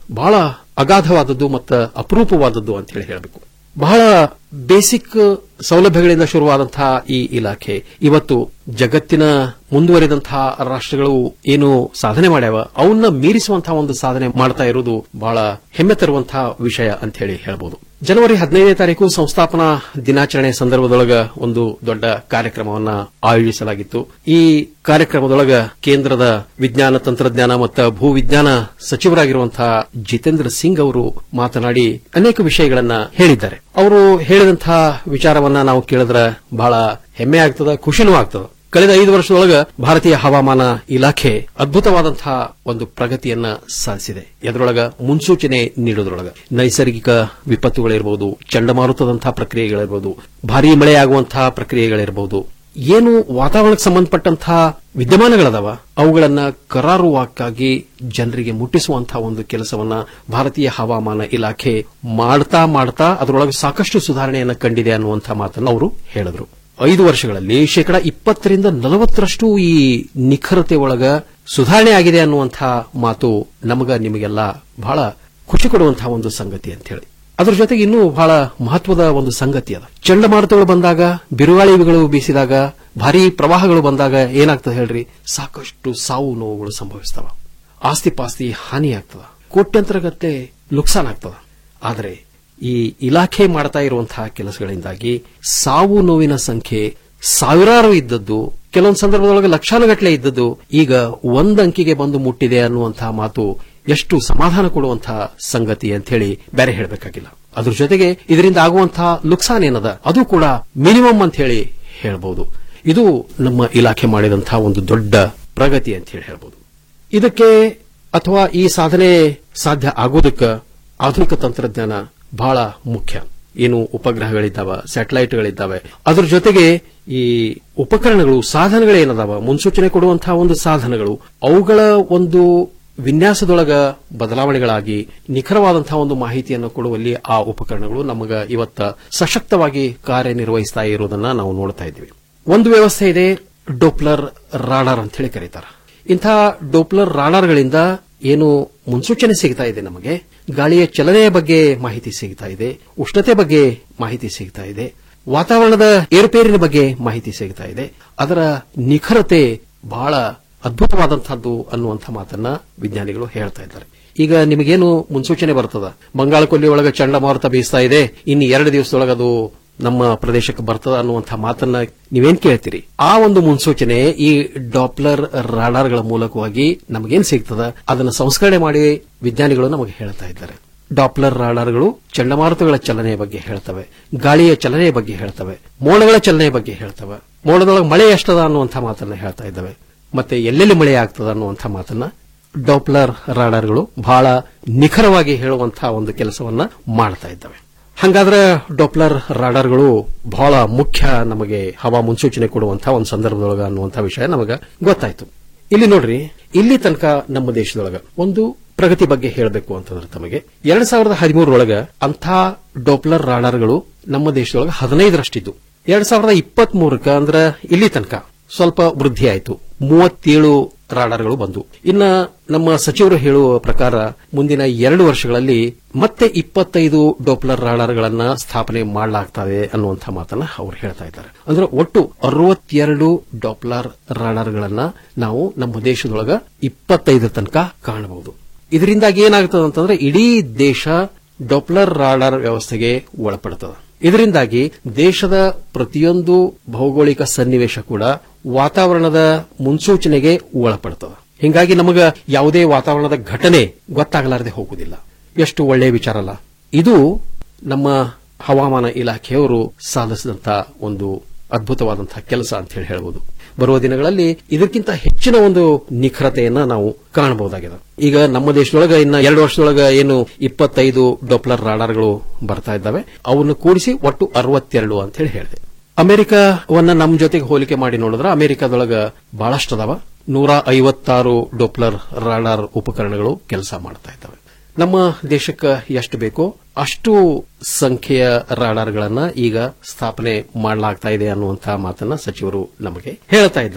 ಬಹಳ ಅಗಾಧವಾದದ್ದು ಮತ್ತು ಅಪರೂಪವಾದದ್ದು ಅಂತ ಹೇಳಿ ಹೇಳಬೇಕು ಬಹಳ ಬೇಸಿಕ್ ಸೌಲಭ್ಯಗಳಿಂದ ಶುರುವಾದಂತಹ ಈ ಇಲಾಖೆ ಇವತ್ತು ಜಗತ್ತಿನ ಮುಂದುವರಿದಂತಹ ರಾಷ್ಟ್ರಗಳು ಏನು ಸಾಧನೆ ಮಾಡ್ಯಾವ ಅವನ್ನ ಮೀರಿಸುವಂತಹ ಒಂದು ಸಾಧನೆ ಮಾಡ್ತಾ ಇರೋದು ಬಹಳ ಹೆಮ್ಮೆ ತರುವಂತಹ ವಿಷಯ ಅಂತ ಹೇಳಿ ಹೇಳಬಹುದು ಜನವರಿ ಹದಿನೈದನೇ ತಾರೀಕು ಸಂಸ್ಥಾಪನಾ ದಿನಾಚರಣೆ ಸಂದರ್ಭದೊಳಗ ಒಂದು ದೊಡ್ಡ ಕಾರ್ಯಕ್ರಮವನ್ನ ಆಯೋಜಿಸಲಾಗಿತ್ತು ಈ ಕಾರ್ಯಕ್ರಮದೊಳಗ ಕೇಂದ್ರದ ವಿಜ್ಞಾನ ತಂತ್ರಜ್ಞಾನ ಮತ್ತು ಭೂ ವಿಜ್ಞಾನ ಸಚಿವರಾಗಿರುವಂತಹ ಜಿತೇಂದ್ರ ಸಿಂಗ್ ಅವರು ಮಾತನಾಡಿ ಅನೇಕ ವಿಷಯಗಳನ್ನ ಹೇಳಿದ್ದಾರೆ ಅವರು ಹೇಳಿದಂತಹ ವಿಚಾರವನ್ನ ನಾವು ಕೇಳಿದ್ರೆ ಬಹಳ ಹೆಮ್ಮೆ ಆಗ್ತದ ಖುಷಿನೂ ಆಗ್ತದ ಕಳೆದ ಐದು ವರ್ಷದೊಳಗ ಭಾರತೀಯ ಹವಾಮಾನ ಇಲಾಖೆ ಅದ್ಭುತವಾದಂತಹ ಒಂದು ಪ್ರಗತಿಯನ್ನ ಸಾಧಿಸಿದೆ ಇದರೊಳಗ ಮುನ್ಸೂಚನೆ ನೀಡೋದ್ರೊಳಗ ನೈಸರ್ಗಿಕ ವಿಪತ್ತುಗಳಿರಬಹುದು ಚಂಡಮಾರುತದಂತಹ ಪ್ರಕ್ರಿಯೆಗಳಿರಬಹುದು ಭಾರೀ ಮಳೆಯಾಗುವಂತಹ ಪ್ರಕ್ರಿಯೆಗಳಿರಬಹುದು ಏನು ವಾತಾವರಣಕ್ಕೆ ಸಂಬಂಧಪಟ್ಟಂತಹ ವಿದ್ಯಮಾನಗಳದಾವ ಅವುಗಳನ್ನ ಕರಾರುವಾಕ್ಕಾಗಿ ಜನರಿಗೆ ಮುಟ್ಟಿಸುವಂತಹ ಒಂದು ಕೆಲಸವನ್ನ ಭಾರತೀಯ ಹವಾಮಾನ ಇಲಾಖೆ ಮಾಡ್ತಾ ಮಾಡ್ತಾ ಅದರೊಳಗೆ ಸಾಕಷ್ಟು ಸುಧಾರಣೆಯನ್ನು ಕಂಡಿದೆ ಅನ್ನುವಂತಹ ಮಾತನ್ನು ಅವರು ಹೇಳಿದ್ರು ಐದು ವರ್ಷಗಳಲ್ಲಿ ಶೇಕಡ ಇಪ್ಪತ್ತರಿಂದ ನಲವತ್ತರಷ್ಟು ಈ ನಿಖರತೆ ಒಳಗ ಸುಧಾರಣೆ ಆಗಿದೆ ಅನ್ನುವಂತಹ ಮಾತು ನಮಗ ನಿಮಗೆಲ್ಲ ಬಹಳ ಖುಷಿ ಕೊಡುವಂತಹ ಒಂದು ಸಂಗತಿ ಅಂತ ಹೇಳಿ ಅದ್ರ ಜೊತೆಗೆ ಇನ್ನೂ ಬಹಳ ಮಹತ್ವದ ಒಂದು ಸಂಗತಿ ಅದ ಚಂಡಮಾರುತಗಳು ಬಂದಾಗ ಬಿರುಗಾಳಿಗಳು ಬೀಸಿದಾಗ ಭಾರೀ ಪ್ರವಾಹಗಳು ಬಂದಾಗ ಏನಾಗ್ತದೆ ಹೇಳ್ರಿ ಸಾಕಷ್ಟು ಸಾವು ನೋವುಗಳು ಸಂಭವಿಸ್ತವ ಆಸ್ತಿ ಪಾಸ್ತಿ ಹಾನಿ ಆಗ್ತದ ಕೋಟ್ಯಂತರಗತ್ತೆ ನುಕ್ಸಾನ್ ಆಗ್ತದ ಆದರೆ ಈ ಇಲಾಖೆ ಮಾಡ್ತಾ ಇರುವಂತಹ ಕೆಲಸಗಳಿಂದಾಗಿ ಸಾವು ನೋವಿನ ಸಂಖ್ಯೆ ಸಾವಿರಾರು ಇದ್ದದ್ದು ಕೆಲವೊಂದು ಸಂದರ್ಭದೊಳಗೆ ಲಕ್ಷಾನುಗಟ್ಟಲೆ ಇದ್ದದ್ದು ಈಗ ಒಂದ್ ಅಂಕಿಗೆ ಬಂದು ಮುಟ್ಟಿದೆ ಅನ್ನುವಂತಹ ಮಾತು ಎಷ್ಟು ಸಮಾಧಾನ ಕೊಡುವಂತಹ ಸಂಗತಿ ಅಂತ ಹೇಳಿ ಬೇರೆ ಹೇಳಬೇಕಾಗಿಲ್ಲ ಅದ್ರ ಜೊತೆಗೆ ಇದರಿಂದ ಆಗುವಂತಹ ನುಕ್ಸಾನ್ ಏನದ ಅದು ಕೂಡ ಮಿನಿಮಮ್ ಅಂತ ಹೇಳಿ ಹೇಳಬಹುದು ಇದು ನಮ್ಮ ಇಲಾಖೆ ಮಾಡಿದಂತಹ ಒಂದು ದೊಡ್ಡ ಪ್ರಗತಿ ಅಂತ ಹೇಳಿ ಹೇಳಬಹುದು ಇದಕ್ಕೆ ಅಥವಾ ಈ ಸಾಧನೆ ಸಾಧ್ಯ ಆಗೋದಕ್ಕೆ ಆಧುನಿಕ ತಂತ್ರಜ್ಞಾನ ಬಹಳ ಮುಖ್ಯ ಏನು ಉಪಗ್ರಹಗಳಿದ್ದಾವ ಸ್ಯಾಟಲೈಟ್ಗಳಿದ್ದಾವೆ ಅದ್ರ ಜೊತೆಗೆ ಈ ಉಪಕರಣಗಳು ಸಾಧನಗಳೇನದಾವ ಮುನ್ಸೂಚನೆ ಕೊಡುವಂತಹ ಒಂದು ಸಾಧನಗಳು ಅವುಗಳ ಒಂದು ವಿನ್ಯಾಸದೊಳಗ ಬದಲಾವಣೆಗಳಾಗಿ ನಿಖರವಾದಂತಹ ಒಂದು ಮಾಹಿತಿಯನ್ನು ಕೊಡುವಲ್ಲಿ ಆ ಉಪಕರಣಗಳು ನಮಗ ಇವತ್ತ ಸಶಕ್ತವಾಗಿ ಕಾರ್ಯನಿರ್ವಹಿಸ್ತಾ ಇರುವುದನ್ನ ನಾವು ನೋಡ್ತಾ ಇದ್ದೀವಿ ಒಂದು ವ್ಯವಸ್ಥೆ ಇದೆ ಡೋಪ್ಲರ್ ರಾಡಾರ್ ಅಂತ ಹೇಳಿ ಕರೀತಾರೆ ಇಂಥ ಡೋಪ್ಲರ್ ರಾಡಾರ್ಗಳಿಂದ ಏನು ಮುನ್ಸೂಚನೆ ಸಿಗ್ತಾ ಇದೆ ನಮಗೆ ಗಾಳಿಯ ಚಲನೆಯ ಬಗ್ಗೆ ಮಾಹಿತಿ ಸಿಗ್ತಾ ಇದೆ ಉಷ್ಣತೆ ಬಗ್ಗೆ ಮಾಹಿತಿ ಸಿಗ್ತಾ ಇದೆ ವಾತಾವರಣದ ಏರುಪೇರಿನ ಬಗ್ಗೆ ಮಾಹಿತಿ ಸಿಗ್ತಾ ಇದೆ ಅದರ ನಿಖರತೆ ಬಹಳ ಅದ್ಭುತವಾದಂತಹದ್ದು ಅನ್ನುವಂಥ ಮಾತನ್ನ ವಿಜ್ಞಾನಿಗಳು ಹೇಳ್ತಾ ಇದ್ದಾರೆ ಈಗ ನಿಮಗೇನು ಮುನ್ಸೂಚನೆ ಬರ್ತದ ಬಂಗಾಳ ಕೊಲ್ಲಿ ಒಳಗೆ ಚಂಡಮಾರುತ ಬೀಸ್ತಾ ಇದೆ ಇನ್ನು ಎರಡು ದಿವಸದೊಳಗೆ ಅದು ನಮ್ಮ ಪ್ರದೇಶಕ್ಕೆ ಬರ್ತದ ಅನ್ನುವಂಥ ಮಾತನ್ನ ನೀವೇನ್ ಕೇಳ್ತೀರಿ ಆ ಒಂದು ಮುನ್ಸೂಚನೆ ಈ ಡಾಪ್ಲರ್ ರಾಡಾರ್ಗಳ ಮೂಲಕವಾಗಿ ನಮಗೇನ್ ಸಿಗ್ತದ ಅದನ್ನು ಸಂಸ್ಕರಣೆ ಮಾಡಿ ವಿಜ್ಞಾನಿಗಳು ನಮಗೆ ಹೇಳ್ತಾ ಇದ್ದಾರೆ ಡಾಪ್ಲರ್ ರಾಡಾರ್ಗಳು ಚಂಡಮಾರುತಗಳ ಚಲನೆಯ ಬಗ್ಗೆ ಹೇಳ್ತವೆ ಗಾಳಿಯ ಚಲನೆಯ ಬಗ್ಗೆ ಹೇಳ್ತವೆ ಮೋಡಗಳ ಚಲನೆಯ ಬಗ್ಗೆ ಹೇಳ್ತವೆ ಮೋಡದೊಳಗೆ ಮಳೆ ಎಷ್ಟದ ಅನ್ನುವಂಥ ಮಾತನ್ನ ಹೇಳ್ತಾ ಇದ್ದಾವೆ ಮತ್ತೆ ಎಲ್ಲೆಲ್ಲಿ ಮಳೆ ಆಗ್ತದ ಅನ್ನುವಂಥ ಮಾತನ್ನ ಡಾಪ್ಲರ್ ರಾಡಾರ್ಗಳು ಬಹಳ ನಿಖರವಾಗಿ ಹೇಳುವಂತಹ ಒಂದು ಕೆಲಸವನ್ನ ಮಾಡ್ತಾ ಇದ್ದಾವೆ ಹಂಗಾದ್ರೆ ಡಾಪ್ಲರ್ ರಾಡಾರ್ಗಳು ಬಹಳ ಮುಖ್ಯ ನಮಗೆ ಹವಾ ಮುನ್ಸೂಚನೆ ಕೊಡುವಂತಹ ಒಂದು ಸಂದರ್ಭದೊಳಗ ಅನ್ನುವಂಥ ವಿಷಯ ನಮಗೆ ಗೊತ್ತಾಯ್ತು ಇಲ್ಲಿ ನೋಡ್ರಿ ಇಲ್ಲಿ ತನಕ ನಮ್ಮ ದೇಶದೊಳಗ ಒಂದು ಪ್ರಗತಿ ಬಗ್ಗೆ ಹೇಳಬೇಕು ಅಂತಂದ್ರೆ ತಮಗೆ ಎರಡ್ ಸಾವಿರದ ಹದಿಮೂರರೊಳಗ ಅಂಥ ಡೋಪ್ಲರ್ ರಾಡಾರ್ಗಳು ನಮ್ಮ ದೇಶದೊಳಗ ಹದಿನೈದರಷ್ಟಿದ್ದು ಎರಡ್ ಸಾವಿರದ ಇಪ್ಪತ್ತ್ ಮೂರಕ್ಕ ಅಂದ್ರೆ ಇಲ್ಲಿ ತನಕ ಸ್ವಲ್ಪ ವೃದ್ಧಿ ಆಯಿತು ಮೂವತ್ತೇಳು ರಾಡಾರ್ಗಳು ಬಂದು ಇನ್ನ ನಮ್ಮ ಸಚಿವರು ಹೇಳುವ ಪ್ರಕಾರ ಮುಂದಿನ ಎರಡು ವರ್ಷಗಳಲ್ಲಿ ಮತ್ತೆ ಇಪ್ಪತ್ತೈದು ಡೋಪ್ಲರ್ ರಾಡಾರ್ಗಳನ್ನ ಸ್ಥಾಪನೆ ಮಾಡಲಾಗ್ತದೆ ಅನ್ನುವಂಥ ಮಾತನ್ನ ಅವರು ಹೇಳ್ತಾ ಇದ್ದಾರೆ ಅಂದ್ರೆ ಒಟ್ಟು ಅರವತ್ತೆರಡು ಡೋಪ್ಲರ್ ರಾಡಾರ್ಗಳನ್ನ ನಾವು ನಮ್ಮ ದೇಶದೊಳಗ ಇಪ್ಪತ್ತೈದರ ತನಕ ಕಾಣಬಹುದು ಇದರಿಂದಾಗಿ ಏನಾಗ್ತದೆ ಅಂತಂದ್ರೆ ಇಡೀ ದೇಶ ಡೋಪ್ಲರ್ ರಾಡಾರ್ ವ್ಯವಸ್ಥೆಗೆ ಒಳಪಡುತ್ತದೆ ಇದರಿಂದಾಗಿ ದೇಶದ ಪ್ರತಿಯೊಂದು ಭೌಗೋಳಿಕ ಸನ್ನಿವೇಶ ಕೂಡ ವಾತಾವರಣದ ಮುನ್ಸೂಚನೆಗೆ ಒಳಪಡುತ್ತದೆ ಹಿಂಗಾಗಿ ನಮಗ ಯಾವುದೇ ವಾತಾವರಣದ ಘಟನೆ ಗೊತ್ತಾಗಲಾರದೆ ಹೋಗುವುದಿಲ್ಲ ಎಷ್ಟು ಒಳ್ಳೆಯ ವಿಚಾರ ಅಲ್ಲ ಇದು ನಮ್ಮ ಹವಾಮಾನ ಇಲಾಖೆಯವರು ಸಾಧಿಸಿದಂತ ಒಂದು ಅದ್ಭುತವಾದಂತಹ ಕೆಲಸ ಅಂತ ಹೇಳಿ ಹೇಳಬಹುದು ಬರುವ ದಿನಗಳಲ್ಲಿ ಇದಕ್ಕಿಂತ ಹೆಚ್ಚಿನ ಒಂದು ನಿಖರತೆಯನ್ನ ನಾವು ಕಾಣಬಹುದಾಗಿದೆ ಈಗ ನಮ್ಮ ದೇಶದೊಳಗ ಇನ್ನ ಎರಡು ವರ್ಷದೊಳಗ ಏನು ಇಪ್ಪತ್ತೈದು ಡೊಪ್ಲರ್ ರಾಡಾರ್ಗಳು ಬರ್ತಾ ಇದ್ದಾವೆ ಅವನ್ನು ಕೂಡಿಸಿ ಒಟ್ಟು ಅರವತ್ತೆರಡು ಅಂತ ಹೇಳಿ ಹೇಳಿದೆ ಅಮೆರಿಕವನ್ನ ನಮ್ಮ ಜೊತೆಗೆ ಹೋಲಿಕೆ ಮಾಡಿ ನೋಡಿದ್ರೆ ಅಮೆರಿಕದೊಳಗ ಬಹಳಷ್ಟು ಅದಾವ ನೂರ ಐವತ್ತಾರು ಡೊಪ್ಲರ್ ರಾಡಾರ್ ಉಪಕರಣಗಳು ಕೆಲಸ ಮಾಡ್ತಾ ಇದ್ದಾವೆ ನಮ್ಮ ದೇಶಕ್ಕೆ ಎಷ್ಟು ಬೇಕೋ ಅಷ್ಟು ಸಂಖ್ಯೆಯ ರಾಡಾರ್ಗಳನ್ನ ಈಗ ಸ್ಥಾಪನೆ ಮಾಡಲಾಗ್ತಾ ಇದೆ ಅನ್ನುವಂತಹ ಮಾತನ್ನ ಸಚಿವರು ನಮಗೆ ಹೇಳ್ತಾ ಇದ್ದಾರೆ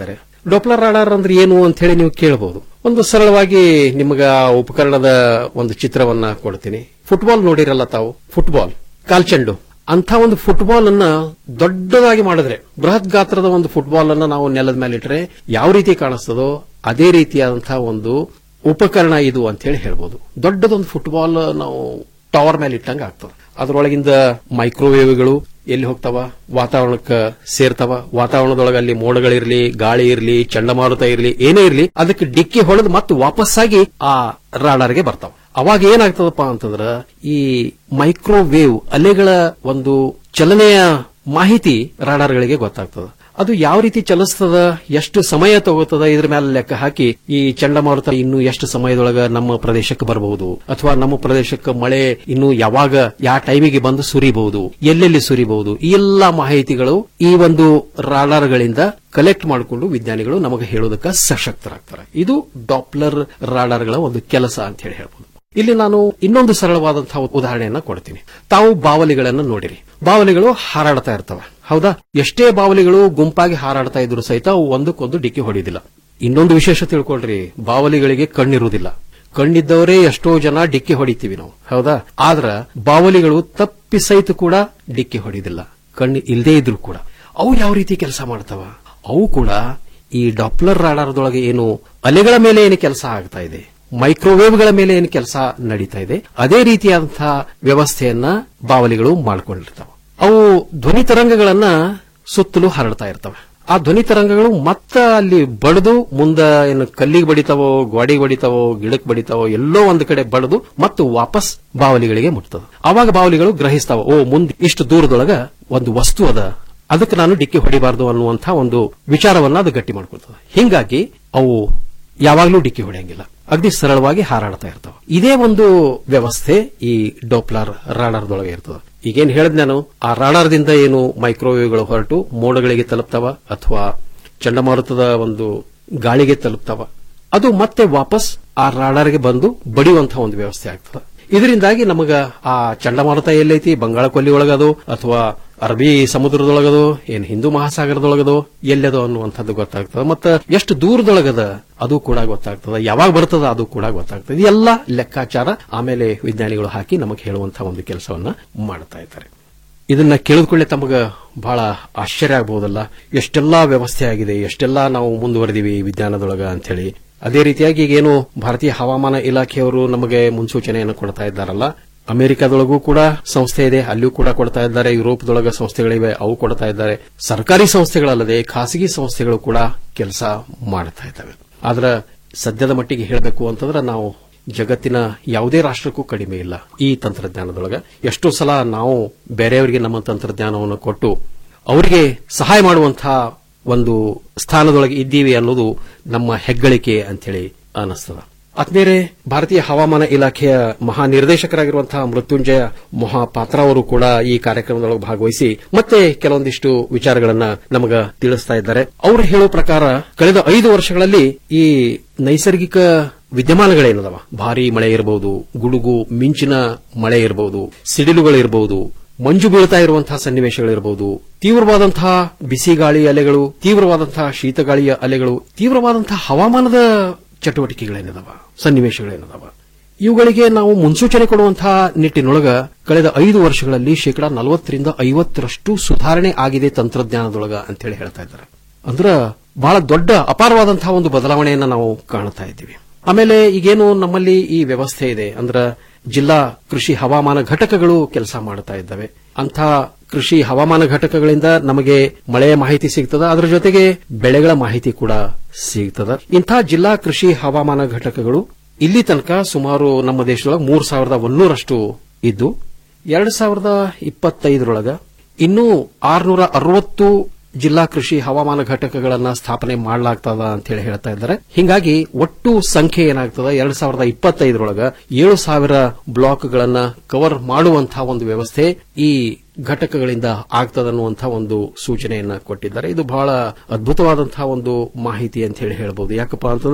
ಡೊಪ್ಲರ್ ರಾಡಾರ್ ಅಂದ್ರೆ ಏನು ಅಂತ ಹೇಳಿ ನೀವು ಕೇಳಬಹುದು ಒಂದು ಸರಳವಾಗಿ ನಿಮಗ ಆ ಉಪಕರಣದ ಒಂದು ಚಿತ್ರವನ್ನ ಕೊಡ್ತೀನಿ ಫುಟ್ಬಾಲ್ ನೋಡಿರಲ್ಲ ತಾವು ಫುಟ್ಬಾಲ್ ಕಾಲ್ಚೆಂಡು ಅಂತ ಒಂದು ಫುಟ್ಬಾಲ್ ಅನ್ನ ದೊಡ್ಡದಾಗಿ ಮಾಡಿದ್ರೆ ಬೃಹತ್ ಗಾತ್ರದ ಒಂದು ಫುಟ್ಬಾಲ್ ಅನ್ನ ನಾವು ನೆಲದ ಮೇಲೆ ಇಟ್ಟರೆ ಯಾವ ರೀತಿ ಕಾಣಿಸ್ತದೋ ಅದೇ ರೀತಿಯಾದಂತಹ ಒಂದು ಉಪಕರಣ ಇದು ಅಂತ ಹೇಳಿ ಹೇಳ್ಬೋದು ದೊಡ್ಡದೊಂದು ಫುಟ್ಬಾಲ್ ನಾವು ಟವರ್ ಮೇಲೆ ಇಟ್ಟಂಗ ಆಗ್ತದೆ ಅದರೊಳಗಿಂದ ಮೈಕ್ರೋವೇವ್ಗಳು ಎಲ್ಲಿ ಹೋಗ್ತಾವ ವಾತಾವರಣಕ್ಕೆ ಸೇರ್ತಾವ ವಾತಾವರಣದೊಳಗೆ ಅಲ್ಲಿ ಮೋಡಗಳಿರ್ಲಿ ಗಾಳಿ ಇರ್ಲಿ ಚಂಡಮಾರುತ ಇರ್ಲಿ ಏನೇ ಇರ್ಲಿ ಅದಕ್ಕೆ ಡಿಕ್ಕಿ ಹೊಡೆದು ಮತ್ತೆ ವಾಪಸ್ಸಾಗಿ ಆ ರಾಡಾರ್ಗೆ ಬರ್ತಾವ ಅವಾಗ ಏನಾಗ್ತದಪ್ಪ ಅಂತಂದ್ರ ಈ ಮೈಕ್ರೋವೇವ್ ಅಲೆಗಳ ಒಂದು ಚಲನೆಯ ಮಾಹಿತಿ ರಾಡಾರ್ಗಳಿಗೆ ಗೊತ್ತಾಗ್ತದ ಅದು ಯಾವ ರೀತಿ ಚಲಿಸ್ತದ ಎಷ್ಟು ಸಮಯ ತಗೋತದ ಇದ್ರ ಮೇಲೆ ಲೆಕ್ಕ ಹಾಕಿ ಈ ಚಂಡಮಾರುತ ಇನ್ನು ಎಷ್ಟು ಸಮಯದೊಳಗ ನಮ್ಮ ಪ್ರದೇಶಕ್ಕೆ ಬರಬಹುದು ಅಥವಾ ನಮ್ಮ ಪ್ರದೇಶಕ್ಕೆ ಮಳೆ ಇನ್ನು ಯಾವಾಗ ಯಾವ ಟೈಮಿಗೆ ಬಂದು ಸುರಿಬಹುದು ಎಲ್ಲೆಲ್ಲಿ ಸುರಿಬಹುದು ಈ ಎಲ್ಲಾ ಮಾಹಿತಿಗಳು ಈ ಒಂದು ರಾಡಾರ್ಗಳಿಂದ ಕಲೆಕ್ಟ್ ಮಾಡಿಕೊಂಡು ವಿಜ್ಞಾನಿಗಳು ನಮಗೆ ಹೇಳೋದಕ್ಕೆ ಸಶಕ್ತರಾಗ್ತಾರೆ ಇದು ಡಾಪ್ಲರ್ ರಾಡಾರ್ಗಳ ಒಂದು ಕೆಲಸ ಅಂತ ಹೇಳಿ ಹೇಳ್ಬೋದು ಇಲ್ಲಿ ನಾನು ಇನ್ನೊಂದು ಸರಳವಾದಂತಹ ಉದಾಹರಣೆಯನ್ನ ಕೊಡ್ತೀನಿ ತಾವು ಬಾವಲಿಗಳನ್ನು ನೋಡಿರಿ ಬಾವಲಿಗಳು ಹಾರಾಡ್ತಾ ಇರ್ತವೆ ಹೌದಾ ಎಷ್ಟೇ ಬಾವಲಿಗಳು ಗುಂಪಾಗಿ ಹಾರಾಡ್ತಾ ಇದ್ರು ಸಹಿತ ಅವು ಒಂದಕ್ಕೊಂದು ಡಿಕ್ಕಿ ಹೊಡೆಯುವುದಿಲ್ಲ ಇನ್ನೊಂದು ವಿಶೇಷ ತಿಳ್ಕೊಳ್ರಿ ಬಾವಲಿಗಳಿಗೆ ಕಣ್ಣಿರುವುದಿಲ್ಲ ಕಣ್ಣಿದ್ದವರೇ ಎಷ್ಟೋ ಜನ ಡಿಕ್ಕಿ ಹೊಡಿತೀವಿ ನಾವು ಹೌದಾ ಆದ್ರ ಬಾವಲಿಗಳು ತಪ್ಪಿ ಸಹಿತ ಕೂಡ ಡಿಕ್ಕಿ ಹೊಡಿದಿಲ್ಲ ಕಣ್ಣು ಇಲ್ಲದೇ ಇದ್ರು ಕೂಡ ಅವು ಯಾವ ರೀತಿ ಕೆಲಸ ಮಾಡ್ತಾವ ಅವು ಕೂಡ ಈ ಡಾಪ್ಲರ್ ರಾಡಾರ್ದೊಳಗೆ ಏನು ಅಲೆಗಳ ಮೇಲೆ ಏನು ಕೆಲಸ ಆಗ್ತಾ ಇದೆ ಮೈಕ್ರೋವೇವ್ಗಳ ಮೇಲೆ ಏನು ಕೆಲಸ ನಡೀತಾ ಇದೆ ಅದೇ ರೀತಿಯಾದಂತಹ ವ್ಯವಸ್ಥೆಯನ್ನ ಬಾವಲಿಗಳು ಮಾಡ್ಕೊಂಡಿರ್ತಾವೆ ಅವು ಧ್ವನಿ ತರಂಗಗಳನ್ನ ಸುತ್ತಲೂ ಹರಡ್ತಾ ಇರ್ತವೆ ಆ ಧ್ವನಿ ತರಂಗಗಳು ಮತ್ತ ಅಲ್ಲಿ ಬಡದು ಮುಂದ ಏನು ಕಲ್ಲಿಗೆ ಬಡಿತಾವೋ ಗೋಡಿಗೆ ಬಡಿತಾವೋ ಗಿಡಕ್ಕೆ ಬಡಿತಾವೋ ಎಲ್ಲೋ ಒಂದು ಕಡೆ ಬಡದು ಮತ್ತು ವಾಪಸ್ ಬಾವಲಿಗಳಿಗೆ ಮುಟ್ತದ ಅವಾಗ ಬಾವಲಿಗಳು ಗ್ರಹಿಸ್ತಾವ ಓ ಮುಂದೆ ಇಷ್ಟು ದೂರದೊಳಗ ಒಂದು ವಸ್ತು ಅದ ಅದಕ್ಕೆ ನಾನು ಡಿಕ್ಕಿ ಹೊಡಿಬಾರದು ಅನ್ನುವಂಥ ಒಂದು ವಿಚಾರವನ್ನ ಅದು ಗಟ್ಟಿ ಮಾಡ್ಕೊಳ್ತದೆ ಹಿಂಗಾಗಿ ಅವು ಯಾವಾಗಲೂ ಡಿಕ್ಕಿ ಹೊಡೆಯಂಗಿಲ್ಲ ಅಗದಿ ಸರಳವಾಗಿ ಹಾರಾಡ್ತಾ ಇರ್ತಾವ ಇದೇ ಒಂದು ವ್ಯವಸ್ಥೆ ಈ ಡೋಪ್ಲಾರ್ ರಾಡಾರ್ದೊಳಗೆ ಇರ್ತದೆ ಈಗೇನ್ ಹೇಳಿದ್ ನಾನು ಆ ರಾಡಾರ್ದಿಂದ ಏನು ಮೈಕ್ರೋವೇವ್ಗಳು ಹೊರಟು ಮೋಡಗಳಿಗೆ ತಲುಪ್ತಾವ ಅಥವಾ ಚಂಡಮಾರುತದ ಒಂದು ಗಾಳಿಗೆ ತಲುಪ್ತಾವ ಅದು ಮತ್ತೆ ವಾಪಸ್ ಆ ರಾಡಾರ್ಗೆ ಬಂದು ಬಡಿಯುವಂತಹ ಒಂದು ವ್ಯವಸ್ಥೆ ಆಗ್ತದೆ ಇದರಿಂದಾಗಿ ನಮಗ ಆ ಚಂಡಮಾರುತ ಎಲ್ಲೈತಿ ಬಂಗಾಳ ಕೊಲ್ಲಿ ಒಳಗದು ಅಥವಾ ಅರಬ್ಬಿ ಸಮುದ್ರದೊಳಗದು ಏನ್ ಹಿಂದೂ ಮಹಾಸಾಗರದೊಳಗದು ಎಲ್ಲದು ಅನ್ನುವಂಥದ್ದು ಗೊತ್ತಾಗ್ತದೆ ಮತ್ತೆ ಎಷ್ಟು ದೂರದೊಳಗದ ಅದು ಕೂಡ ಗೊತ್ತಾಗ್ತದೆ ಯಾವಾಗ ಬರ್ತದ ಅದು ಕೂಡ ಗೊತ್ತಾಗ್ತದೆ ಇದೆಲ್ಲ ಲೆಕ್ಕಾಚಾರ ಆಮೇಲೆ ವಿಜ್ಞಾನಿಗಳು ಹಾಕಿ ನಮಗೆ ಹೇಳುವಂತಹ ಒಂದು ಕೆಲಸವನ್ನ ಮಾಡ್ತಾ ಇದ್ದಾರೆ ಇದನ್ನ ಕೇಳಿದ್ಕೊಳ್ಳೆ ತಮಗ ಬಹಳ ಆಶ್ಚರ್ಯ ಆಗಬಹುದಲ್ಲ ಎಷ್ಟೆಲ್ಲಾ ವ್ಯವಸ್ಥೆ ಆಗಿದೆ ಎಷ್ಟೆಲ್ಲಾ ನಾವು ಮುಂದುವರೆದಿವಿ ವಿಜ್ಞಾನದೊಳಗ ಅಂತ ಹೇಳಿ ಅದೇ ರೀತಿಯಾಗಿ ಈಗೇನು ಭಾರತೀಯ ಹವಾಮಾನ ಇಲಾಖೆಯವರು ನಮಗೆ ಮುನ್ಸೂಚನೆಯನ್ನು ಕೊಡ್ತಾ ಇದ್ದಾರಲ್ಲ ಅಮೆರಿಕದೊಳಗೂ ಕೂಡ ಸಂಸ್ಥೆ ಇದೆ ಅಲ್ಲಿಯೂ ಕೂಡ ಕೊಡ್ತಾ ಇದ್ದಾರೆ ಯುರೋಪ್ದೊಳಗ ಸಂಸ್ಥೆಗಳಿವೆ ಅವು ಕೊಡ್ತಾ ಇದ್ದಾರೆ ಸರ್ಕಾರಿ ಸಂಸ್ಥೆಗಳಲ್ಲದೆ ಖಾಸಗಿ ಸಂಸ್ಥೆಗಳು ಕೂಡ ಕೆಲಸ ಮಾಡ್ತಾ ಇದ್ದಾವೆ ಆದ್ರೆ ಸದ್ಯದ ಮಟ್ಟಿಗೆ ಹೇಳಬೇಕು ಅಂತಂದ್ರೆ ನಾವು ಜಗತ್ತಿನ ಯಾವುದೇ ರಾಷ್ಟ್ರಕ್ಕೂ ಕಡಿಮೆ ಇಲ್ಲ ಈ ತಂತ್ರಜ್ಞಾನದೊಳಗ ಎಷ್ಟೋ ಸಲ ನಾವು ಬೇರೆಯವರಿಗೆ ನಮ್ಮ ತಂತ್ರಜ್ಞಾನವನ್ನು ಕೊಟ್ಟು ಅವರಿಗೆ ಸಹಾಯ ಮಾಡುವಂತಹ ಒಂದು ಸ್ಥಾನದೊಳಗೆ ಇದ್ದೀವಿ ಅನ್ನೋದು ನಮ್ಮ ಹೆಗ್ಗಳಿಕೆ ಅಂತೇಳಿ ಅನಿಸ್ತದ ಆತ್ಮೀಯರೇ ಭಾರತೀಯ ಹವಾಮಾನ ಇಲಾಖೆಯ ಮಹಾನಿರ್ದೇಶಕರಾಗಿರುವಂತಹ ಮೃತ್ಯುಂಜಯ ಮೊಹಾಪಾತ್ರ ಅವರು ಕೂಡ ಈ ಕಾರ್ಯಕ್ರಮದೊಳಗೆ ಭಾಗವಹಿಸಿ ಮತ್ತೆ ಕೆಲವೊಂದಿಷ್ಟು ವಿಚಾರಗಳನ್ನ ನಮಗ ತಿಳಿಸ್ತಾ ಇದ್ದಾರೆ ಅವರು ಹೇಳೋ ಪ್ರಕಾರ ಕಳೆದ ಐದು ವರ್ಷಗಳಲ್ಲಿ ಈ ನೈಸರ್ಗಿಕ ವಿದ್ಯಮಾನಗಳೇನದವ ಭಾರಿ ಮಳೆ ಇರಬಹುದು ಗುಡುಗು ಮಿಂಚಿನ ಮಳೆ ಇರಬಹುದು ಸಿಡಿಲುಗಳಿರಬಹುದು ಮಂಜು ಬೀಳ್ತಾ ಇರುವಂತಹ ಸನ್ನಿವೇಶಗಳಿರಬಹುದು ತೀವ್ರವಾದಂತಹ ಬಿಸಿ ಗಾಳಿ ಅಲೆಗಳು ತೀವ್ರವಾದಂತಹ ಶೀತಗಾಳಿಯ ಅಲೆಗಳು ತೀವ್ರವಾದಂತಹ ಹವಾಮಾನದ ಚಟುವಟಿಕೆಗಳೇನದವ ಸನ್ನಿವೇಶಗಳೇನದವ ಇವುಗಳಿಗೆ ನಾವು ಮುನ್ಸೂಚನೆ ಕೊಡುವಂತಹ ನಿಟ್ಟಿನೊಳಗ ಕಳೆದ ಐದು ವರ್ಷಗಳಲ್ಲಿ ಶೇಕಡಾ ನಲವತ್ತರಿಂದ ಐವತ್ತರಷ್ಟು ಸುಧಾರಣೆ ಆಗಿದೆ ತಂತ್ರಜ್ಞಾನದೊಳಗ ಅಂತೇಳಿ ಹೇಳ್ತಾ ಇದ್ದಾರೆ ಅಂದ್ರ ಬಹಳ ದೊಡ್ಡ ಅಪಾರವಾದಂತಹ ಒಂದು ಬದಲಾವಣೆಯನ್ನ ನಾವು ಕಾಣ್ತಾ ಇದ್ದೀವಿ ಆಮೇಲೆ ಈಗೇನು ನಮ್ಮಲ್ಲಿ ಈ ವ್ಯವಸ್ಥೆ ಇದೆ ಅಂದ್ರ ಜಿಲ್ಲಾ ಕೃಷಿ ಹವಾಮಾನ ಘಟಕಗಳು ಕೆಲಸ ಮಾಡ್ತಾ ಇದ್ದಾವೆ ಅಂಥ ಕೃಷಿ ಹವಾಮಾನ ಘಟಕಗಳಿಂದ ನಮಗೆ ಮಳೆಯ ಮಾಹಿತಿ ಸಿಗ್ತದ ಅದರ ಜೊತೆಗೆ ಬೆಳೆಗಳ ಮಾಹಿತಿ ಕೂಡ ಸಿಗ್ತದ ಇಂಥ ಜಿಲ್ಲಾ ಕೃಷಿ ಹವಾಮಾನ ಘಟಕಗಳು ಇಲ್ಲಿ ತನಕ ಸುಮಾರು ನಮ್ಮ ದೇಶದೊಳಗೆ ಮೂರು ಸಾವಿರದ ಒಂದೂರಷ್ಟು ಇದ್ದು ಎರಡು ಸಾವಿರದ ಇಪ್ಪತ್ತೈದರೊಳಗ ಇನ್ನೂ ಆರುನೂರ ಅರವತ್ತು ಜಿಲ್ಲಾ ಕೃಷಿ ಹವಾಮಾನ ಘಟಕಗಳನ್ನ ಸ್ಥಾಪನೆ ಮಾಡಲಾಗ್ತದ ಅಂತ ಹೇಳಿ ಹೇಳ್ತಾ ಇದ್ದಾರೆ ಹಿಂಗಾಗಿ ಒಟ್ಟು ಸಂಖ್ಯೆ ಏನಾಗ್ತದ ಎರಡ್ ಸಾವಿರದ ಇಪ್ಪತ್ತೈದರೊಳಗ ಏಳು ಸಾವಿರ ಬ್ಲಾಕ್ಗಳನ್ನ ಕವರ್ ಮಾಡುವಂತಹ ಒಂದು ವ್ಯವಸ್ಥೆ ಈ ಘಟಕಗಳಿಂದ ಆಗ್ತದನ್ನುವಂತಹ ಒಂದು ಸೂಚನೆಯನ್ನ ಕೊಟ್ಟಿದ್ದಾರೆ ಇದು ಬಹಳ ಅದ್ಭುತವಾದಂತಹ ಒಂದು ಮಾಹಿತಿ ಅಂತ ಹೇಳಿ ಹೇಳಬಹುದು ಯಾಕಪ್ಪ ಅಂತಂದ್ರೆ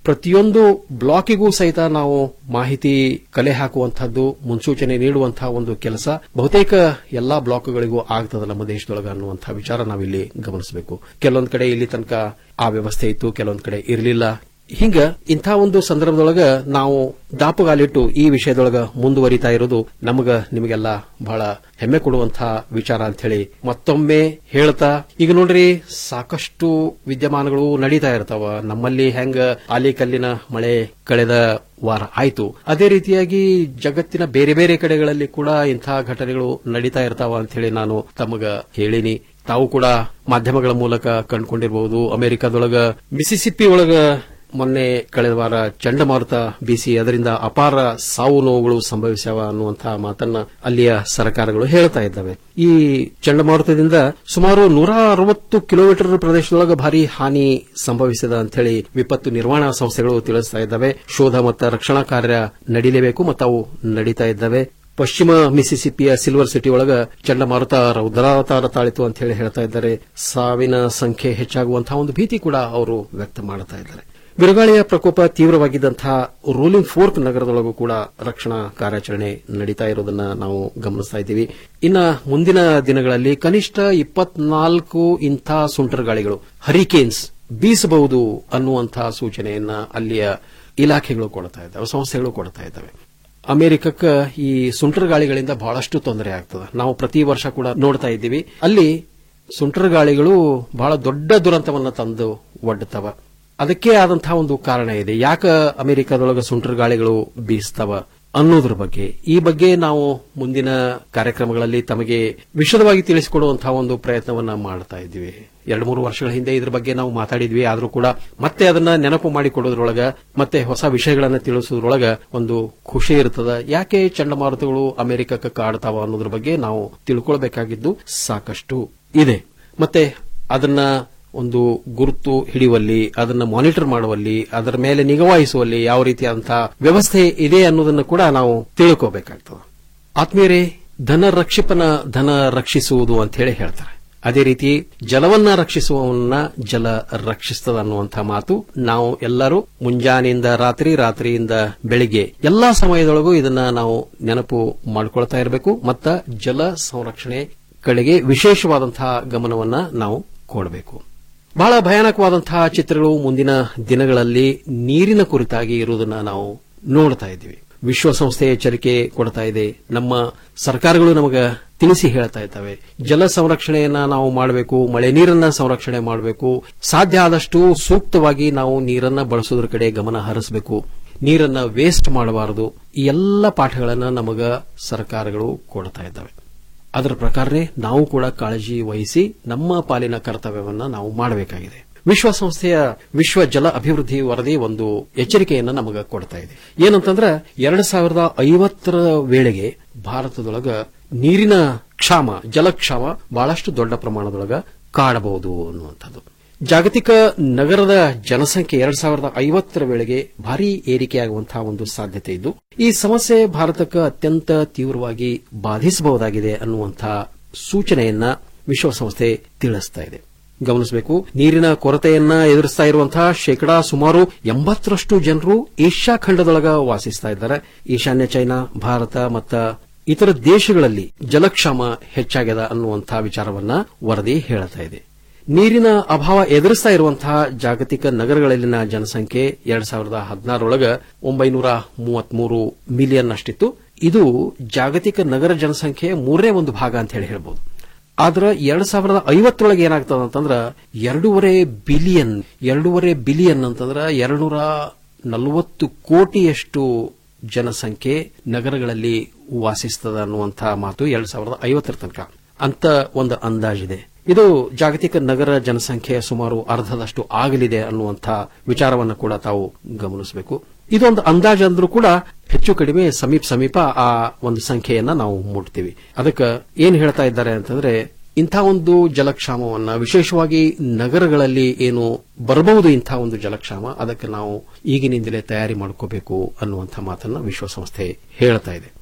ಪ್ರತಿಯೊಂದು ಬ್ಲಾಕಿಗೂ ಸಹಿತ ನಾವು ಮಾಹಿತಿ ಕಲೆ ಹಾಕುವಂತಹದ್ದು ಮುನ್ಸೂಚನೆ ನೀಡುವಂತಹ ಒಂದು ಕೆಲಸ ಬಹುತೇಕ ಎಲ್ಲಾ ಬ್ಲಾಕ್ಗಳಿಗೂ ಆಗ್ತದೆ ನಮ್ಮ ದೇಶದೊಳಗ ಅನ್ನುವಂತಹ ವಿಚಾರ ನಾವಿಲ್ಲಿ ಗಮನಿಸಬೇಕು ಕೆಲವೊಂದ್ ಕಡೆ ಇಲ್ಲಿ ತನಕ ಆ ವ್ಯವಸ್ಥೆ ಇತ್ತು ಕೆಲವೊಂದ್ ಕಡೆ ಇರಲಿಲ್ಲ ಹಿಂಗ ಇಂಥ ಒಂದು ಸಂದರ್ಭದೊಳಗ ನಾವು ದಾಪುಗಾಲಿಟ್ಟು ಈ ವಿಷಯದೊಳಗ ಮುಂದುವರಿತಾ ಇರೋದು ನಮಗ ನಿಮಗೆಲ್ಲ ಬಹಳ ಹೆಮ್ಮೆ ಕೊಡುವಂತಹ ವಿಚಾರ ಅಂತ ಹೇಳಿ ಮತ್ತೊಮ್ಮೆ ಹೇಳ್ತಾ ಈಗ ನೋಡ್ರಿ ಸಾಕಷ್ಟು ವಿದ್ಯಮಾನಗಳು ನಡೀತಾ ಇರ್ತಾವ ನಮ್ಮಲ್ಲಿ ಹೆಂಗ ಆಲಿಕಲ್ಲಿನ ಮಳೆ ಕಳೆದ ವಾರ ಆಯ್ತು ಅದೇ ರೀತಿಯಾಗಿ ಜಗತ್ತಿನ ಬೇರೆ ಬೇರೆ ಕಡೆಗಳಲ್ಲಿ ಕೂಡ ಇಂತಹ ಘಟನೆಗಳು ನಡೀತಾ ಇರ್ತಾವ ಅಂತ ಹೇಳಿ ನಾನು ತಮಗ ಹೇಳಿನಿ ತಾವು ಕೂಡ ಮಾಧ್ಯಮಗಳ ಮೂಲಕ ಕಂಡುಕೊಂಡಿರಬಹುದು ಅಮೆರಿಕದೊಳಗ ಮಿಸಿಸಿಪ್ಪಿ ಒಳಗ ಮೊನ್ನೆ ಕಳೆದ ವಾರ ಚಂಡಮಾರುತ ಬೀಸಿ ಅದರಿಂದ ಅಪಾರ ಸಾವು ನೋವುಗಳು ಸಂಭವಿಸ್ಯಾವ ಅನ್ನುವಂತಹ ಮಾತನ್ನ ಅಲ್ಲಿಯ ಸರ್ಕಾರಗಳು ಹೇಳ್ತಾ ಇದ್ದಾವೆ ಈ ಚಂಡಮಾರುತದಿಂದ ಸುಮಾರು ನೂರ ಅರವತ್ತು ಕಿಲೋಮೀಟರ್ ಪ್ರದೇಶದೊಳಗೆ ಭಾರಿ ಹಾನಿ ಸಂಭವಿಸಿದ ಅಂತ ಹೇಳಿ ವಿಪತ್ತು ನಿರ್ವಹಣಾ ಸಂಸ್ಥೆಗಳು ತಿಳಿಸ್ತಾ ಇದ್ದಾವೆ ಶೋಧ ಮತ್ತು ರಕ್ಷಣಾ ಕಾರ್ಯ ನಡೀಲೇಬೇಕು ಮತ್ತು ಅವು ನಡೀತಾ ಇದ್ದಾವೆ ಪಶ್ಚಿಮ ಮಿಸಿಸಿಪಿಯ ಸಿಲ್ವರ್ ಸಿಟಿ ಒಳಗ ಚಂಡಮಾರುತ ರೌದ್ರಾವತಾರ ತಾಳಿತು ಅಂತ ಹೇಳಿ ಹೇಳ್ತಾ ಇದ್ದಾರೆ ಸಾವಿನ ಸಂಖ್ಯೆ ಹೆಚ್ಚಾಗುವಂತಹ ಒಂದು ಭೀತಿ ಕೂಡ ಅವರು ವ್ಯಕ್ತ ಮಾಡ್ತಾ ಇದ್ದಾರೆ ಬಿರುಗಾಳಿಯ ಪ್ರಕೋಪ ತೀವ್ರವಾಗಿದ್ದಂತಹ ರೂಲಿಂಗ್ ಫೋರ್ಕ್ ನಗರದೊಳಗೂ ಕೂಡ ರಕ್ಷಣಾ ಕಾರ್ಯಾಚರಣೆ ನಡೀತಾ ಇರೋದನ್ನ ನಾವು ಗಮನಿಸ್ತಾ ಇದ್ದೀವಿ ಇನ್ನ ಮುಂದಿನ ದಿನಗಳಲ್ಲಿ ಕನಿಷ್ಠ ಇಪ್ಪತ್ನಾಲ್ಕು ಇಂಥ ಸುಂಟರ್ ಗಾಳಿಗಳು ಹರಿಕೇನ್ಸ್ ಬೀಸಬಹುದು ಅನ್ನುವಂತಹ ಸೂಚನೆಯನ್ನ ಅಲ್ಲಿಯ ಇಲಾಖೆಗಳು ಕೊಡ್ತಾ ಇದ್ದಾವೆ ಸಂಸ್ಥೆಗಳು ಕೊಡ್ತಾ ಇದ್ದಾವೆ ಅಮೆರಿಕಕ್ಕೆ ಈ ಸುಂಟರ್ ಗಾಳಿಗಳಿಂದ ಬಹಳಷ್ಟು ತೊಂದರೆ ಆಗ್ತದೆ ನಾವು ಪ್ರತಿ ವರ್ಷ ಕೂಡ ನೋಡ್ತಾ ಇದ್ದೀವಿ ಅಲ್ಲಿ ಸುಂಟರ್ ಗಾಳಿಗಳು ಬಹಳ ದೊಡ್ಡ ದುರಂತವನ್ನ ತಂದು ಒಡ್ಡುತ್ತವ ಅದಕ್ಕೆ ಆದಂತಹ ಒಂದು ಕಾರಣ ಇದೆ ಯಾಕ ಅಮೆರಿಕದೊಳಗೆ ಸುಂಟರ್ ಗಾಳಿಗಳು ಬೀಸ್ತವ ಅನ್ನೋದ್ರ ಬಗ್ಗೆ ಈ ಬಗ್ಗೆ ನಾವು ಮುಂದಿನ ಕಾರ್ಯಕ್ರಮಗಳಲ್ಲಿ ತಮಗೆ ವಿಶದವಾಗಿ ತಿಳಿಸಿಕೊಡುವಂತಹ ಒಂದು ಪ್ರಯತ್ನವನ್ನ ಮಾಡ್ತಾ ಇದ್ದೀವಿ ಎರಡು ಮೂರು ವರ್ಷಗಳ ಹಿಂದೆ ಇದ್ರ ಬಗ್ಗೆ ನಾವು ಮಾತಾಡಿದ್ವಿ ಆದರೂ ಕೂಡ ಮತ್ತೆ ಅದನ್ನ ನೆನಪು ಮಾಡಿಕೊಡೋದ್ರೊಳಗ ಮತ್ತೆ ಹೊಸ ವಿಷಯಗಳನ್ನ ತಿಳಿಸೋದ್ರೊಳಗ ಒಂದು ಖುಷಿ ಇರ್ತದ ಯಾಕೆ ಚಂಡಮಾರುತಗಳು ಅಮೆರಿಕಕ್ಕೆ ಕಾಡ್ತಾವ ಅನ್ನೋದ್ರ ಬಗ್ಗೆ ನಾವು ತಿಳ್ಕೊಳ್ಬೇಕಾಗಿದ್ದು ಸಾಕಷ್ಟು ಇದೆ ಮತ್ತೆ ಅದನ್ನ ಒಂದು ಗುರುತು ಹಿಡಿಯುವಲ್ಲಿ ಅದನ್ನ ಮಾನಿಟರ್ ಮಾಡುವಲ್ಲಿ ಅದರ ಮೇಲೆ ನಿಗಾವಹಿಸುವಲ್ಲಿ ಯಾವ ರೀತಿಯಾದಂತಹ ವ್ಯವಸ್ಥೆ ಇದೆ ಅನ್ನೋದನ್ನು ಕೂಡ ನಾವು ತಿಳ್ಕೋಬೇಕಾಗ್ತದೆ ಆತ್ಮೀಯರೇ ಧನ ರಕ್ಷಿಪನ ಧನ ರಕ್ಷಿಸುವುದು ಅಂತ ಹೇಳಿ ಹೇಳ್ತಾರೆ ಅದೇ ರೀತಿ ಜಲವನ್ನ ರಕ್ಷಿಸುವವನ್ನ ಜಲ ರಕ್ಷಿಸ್ತದ ಅನ್ನುವಂತಹ ಮಾತು ನಾವು ಎಲ್ಲರೂ ಮುಂಜಾನೆಯಿಂದ ರಾತ್ರಿ ರಾತ್ರಿಯಿಂದ ಬೆಳಿಗ್ಗೆ ಎಲ್ಲಾ ಸಮಯದೊಳಗೂ ಇದನ್ನ ನಾವು ನೆನಪು ಮಾಡ್ಕೊಳ್ತಾ ಇರಬೇಕು ಮತ್ತ ಜಲ ಸಂರಕ್ಷಣೆ ಕಡೆಗೆ ವಿಶೇಷವಾದಂತಹ ಗಮನವನ್ನ ನಾವು ಕೊಡಬೇಕು ಬಹಳ ಭಯಾನಕವಾದಂತಹ ಚಿತ್ರಗಳು ಮುಂದಿನ ದಿನಗಳಲ್ಲಿ ನೀರಿನ ಕುರಿತಾಗಿ ಇರುವುದನ್ನು ನಾವು ನೋಡ್ತಾ ಇದ್ದೀವಿ ವಿಶ್ವಸಂಸ್ಥೆ ಎಚ್ಚರಿಕೆ ಕೊಡ್ತಾ ಇದೆ ನಮ್ಮ ಸರ್ಕಾರಗಳು ನಮಗ ತಿಳಿಸಿ ಹೇಳ್ತಾ ಇದ್ದಾವೆ ಜಲ ಸಂರಕ್ಷಣೆಯನ್ನ ನಾವು ಮಾಡಬೇಕು ಮಳೆ ನೀರನ್ನ ಸಂರಕ್ಷಣೆ ಮಾಡಬೇಕು ಸಾಧ್ಯ ಆದಷ್ಟು ಸೂಕ್ತವಾಗಿ ನಾವು ನೀರನ್ನ ಬಳಸೋದ್ರ ಕಡೆ ಗಮನ ಹರಿಸಬೇಕು ನೀರನ್ನ ವೇಸ್ಟ್ ಮಾಡಬಾರದು ಈ ಎಲ್ಲ ಪಾಠಗಳನ್ನ ನಮಗ ಸರ್ಕಾರಗಳು ಕೊಡ್ತಾ ಇದ್ದಾವೆ ಅದರ ಪ್ರಕಾರನೇ ನಾವು ಕೂಡ ಕಾಳಜಿ ವಹಿಸಿ ನಮ್ಮ ಪಾಲಿನ ಕರ್ತವ್ಯವನ್ನ ನಾವು ಮಾಡಬೇಕಾಗಿದೆ ವಿಶ್ವಸಂಸ್ಥೆಯ ವಿಶ್ವ ಜಲ ಅಭಿವೃದ್ಧಿ ವರದಿ ಒಂದು ಎಚ್ಚರಿಕೆಯನ್ನ ನಮಗ ಕೊಡ್ತಾ ಇದೆ ಏನಂತಂದ್ರ ಎರಡ್ ಸಾವಿರದ ಐವತ್ತರ ವೇಳೆಗೆ ಭಾರತದೊಳಗ ನೀರಿನ ಕ್ಷಾಮ ಜಲಕ್ಷಾಮ ಬಹಳಷ್ಟು ದೊಡ್ಡ ಪ್ರಮಾಣದೊಳಗ ಕಾಡಬಹುದು ಅನ್ನುವಂಥದ್ದು ಜಾಗತಿಕ ನಗರದ ಜನಸಂಖ್ಯೆ ಎರಡ್ ಸಾವಿರದ ಐವತ್ತರ ವೇಳೆಗೆ ಭಾರೀ ಏರಿಕೆಯಾಗುವಂತಹ ಒಂದು ಸಾಧ್ಯತೆ ಇದ್ದು ಈ ಸಮಸ್ಯೆ ಭಾರತಕ್ಕೆ ಅತ್ಯಂತ ತೀವ್ರವಾಗಿ ಬಾಧಿಸಬಹುದಾಗಿದೆ ಅನ್ನುವಂತಹ ಸೂಚನೆಯನ್ನ ವಿಶ್ವಸಂಸ್ಥೆ ತಿಳಿಸ್ತಾ ಇದೆ ಗಮನಿಸಬೇಕು ನೀರಿನ ಕೊರತೆಯನ್ನ ಎದುರಿಸ್ತಾ ಇರುವಂತಹ ಶೇಕಡಾ ಸುಮಾರು ಎಂಬತ್ತರಷ್ಟು ಜನರು ಏಷ್ಯಾ ಖಂಡದೊಳಗ ವಾಸಿಸ್ತಾ ಇದ್ದಾರೆ ಈಶಾನ್ಯ ಚೈನಾ ಭಾರತ ಮತ್ತು ಇತರ ದೇಶಗಳಲ್ಲಿ ಜಲಕ್ಷಾಮ ಹೆಚ್ಚಾಗಿದೆ ಅನ್ನುವಂತಹ ವಿಚಾರವನ್ನ ವರದಿ ಹೇಳುತ್ತಾ ಇದೆ ನೀರಿನ ಅಭಾವ ಎದುರಿಸ್ತಾ ಇರುವಂತಹ ಜಾಗತಿಕ ನಗರಗಳಲ್ಲಿನ ಜನಸಂಖ್ಯೆ ಎರಡ್ ಸಾವಿರದ ಹದಿನಾರರೊಳಗ ಒಂಬೈನೂರ ಮೂವತ್ಮೂರು ಮಿಲಿಯನ್ ಅಷ್ಟಿತ್ತು ಇದು ಜಾಗತಿಕ ನಗರ ಜನಸಂಖ್ಯೆ ಮೂರನೇ ಒಂದು ಭಾಗ ಅಂತ ಹೇಳಿ ಹೇಳ್ಬೋದು ಆದ್ರೆ ಎರಡ್ ಸಾವಿರದ ಐವತ್ತರೊಳಗೆ ಏನಾಗ್ತದ ಅಂತಂದ್ರ ಎರಡೂವರೆ ಬಿಲಿಯನ್ ಎರಡೂವರೆ ಬಿಲಿಯನ್ ಅಂತಂದ್ರ ಎರಡ್ನೂರ ನಲವತ್ತು ಕೋಟಿಯಷ್ಟು ಜನಸಂಖ್ಯೆ ನಗರಗಳಲ್ಲಿ ವಾಸಿಸ್ತದ ಅನ್ನುವಂತಹ ಮಾತು ಎರಡ್ ಸಾವಿರದ ಐವತ್ತರ ತನಕ ಅಂತ ಒಂದು ಅಂದಾಜಿದೆ ಇದು ಜಾಗತಿಕ ನಗರ ಜನಸಂಖ್ಯೆ ಸುಮಾರು ಅರ್ಧದಷ್ಟು ಆಗಲಿದೆ ಅನ್ನುವಂತಹ ವಿಚಾರವನ್ನು ಕೂಡ ತಾವು ಗಮನಿಸಬೇಕು ಇದೊಂದು ಅಂದಾಜು ಅಂದ್ರೂ ಕೂಡ ಹೆಚ್ಚು ಕಡಿಮೆ ಸಮೀಪ ಸಮೀಪ ಆ ಒಂದು ಸಂಖ್ಯೆಯನ್ನ ನಾವು ಮುಟ್ತೀವಿ ಅದಕ್ಕೆ ಏನ್ ಹೇಳ್ತಾ ಇದ್ದಾರೆ ಅಂತಂದ್ರೆ ಇಂಥ ಒಂದು ಜಲಕ್ಷಾಮವನ್ನ ವಿಶೇಷವಾಗಿ ನಗರಗಳಲ್ಲಿ ಏನು ಬರಬಹುದು ಇಂಥ ಒಂದು ಜಲಕ್ಷಾಮ ಅದಕ್ಕೆ ನಾವು ಈಗಿನಿಂದಲೇ ತಯಾರಿ ಮಾಡ್ಕೋಬೇಕು ಅನ್ನುವಂಥ ಮಾತನ್ನ ವಿಶ್ವಸಂಸ್ಥೆ ಹೇಳ್ತಾ ಇದೆ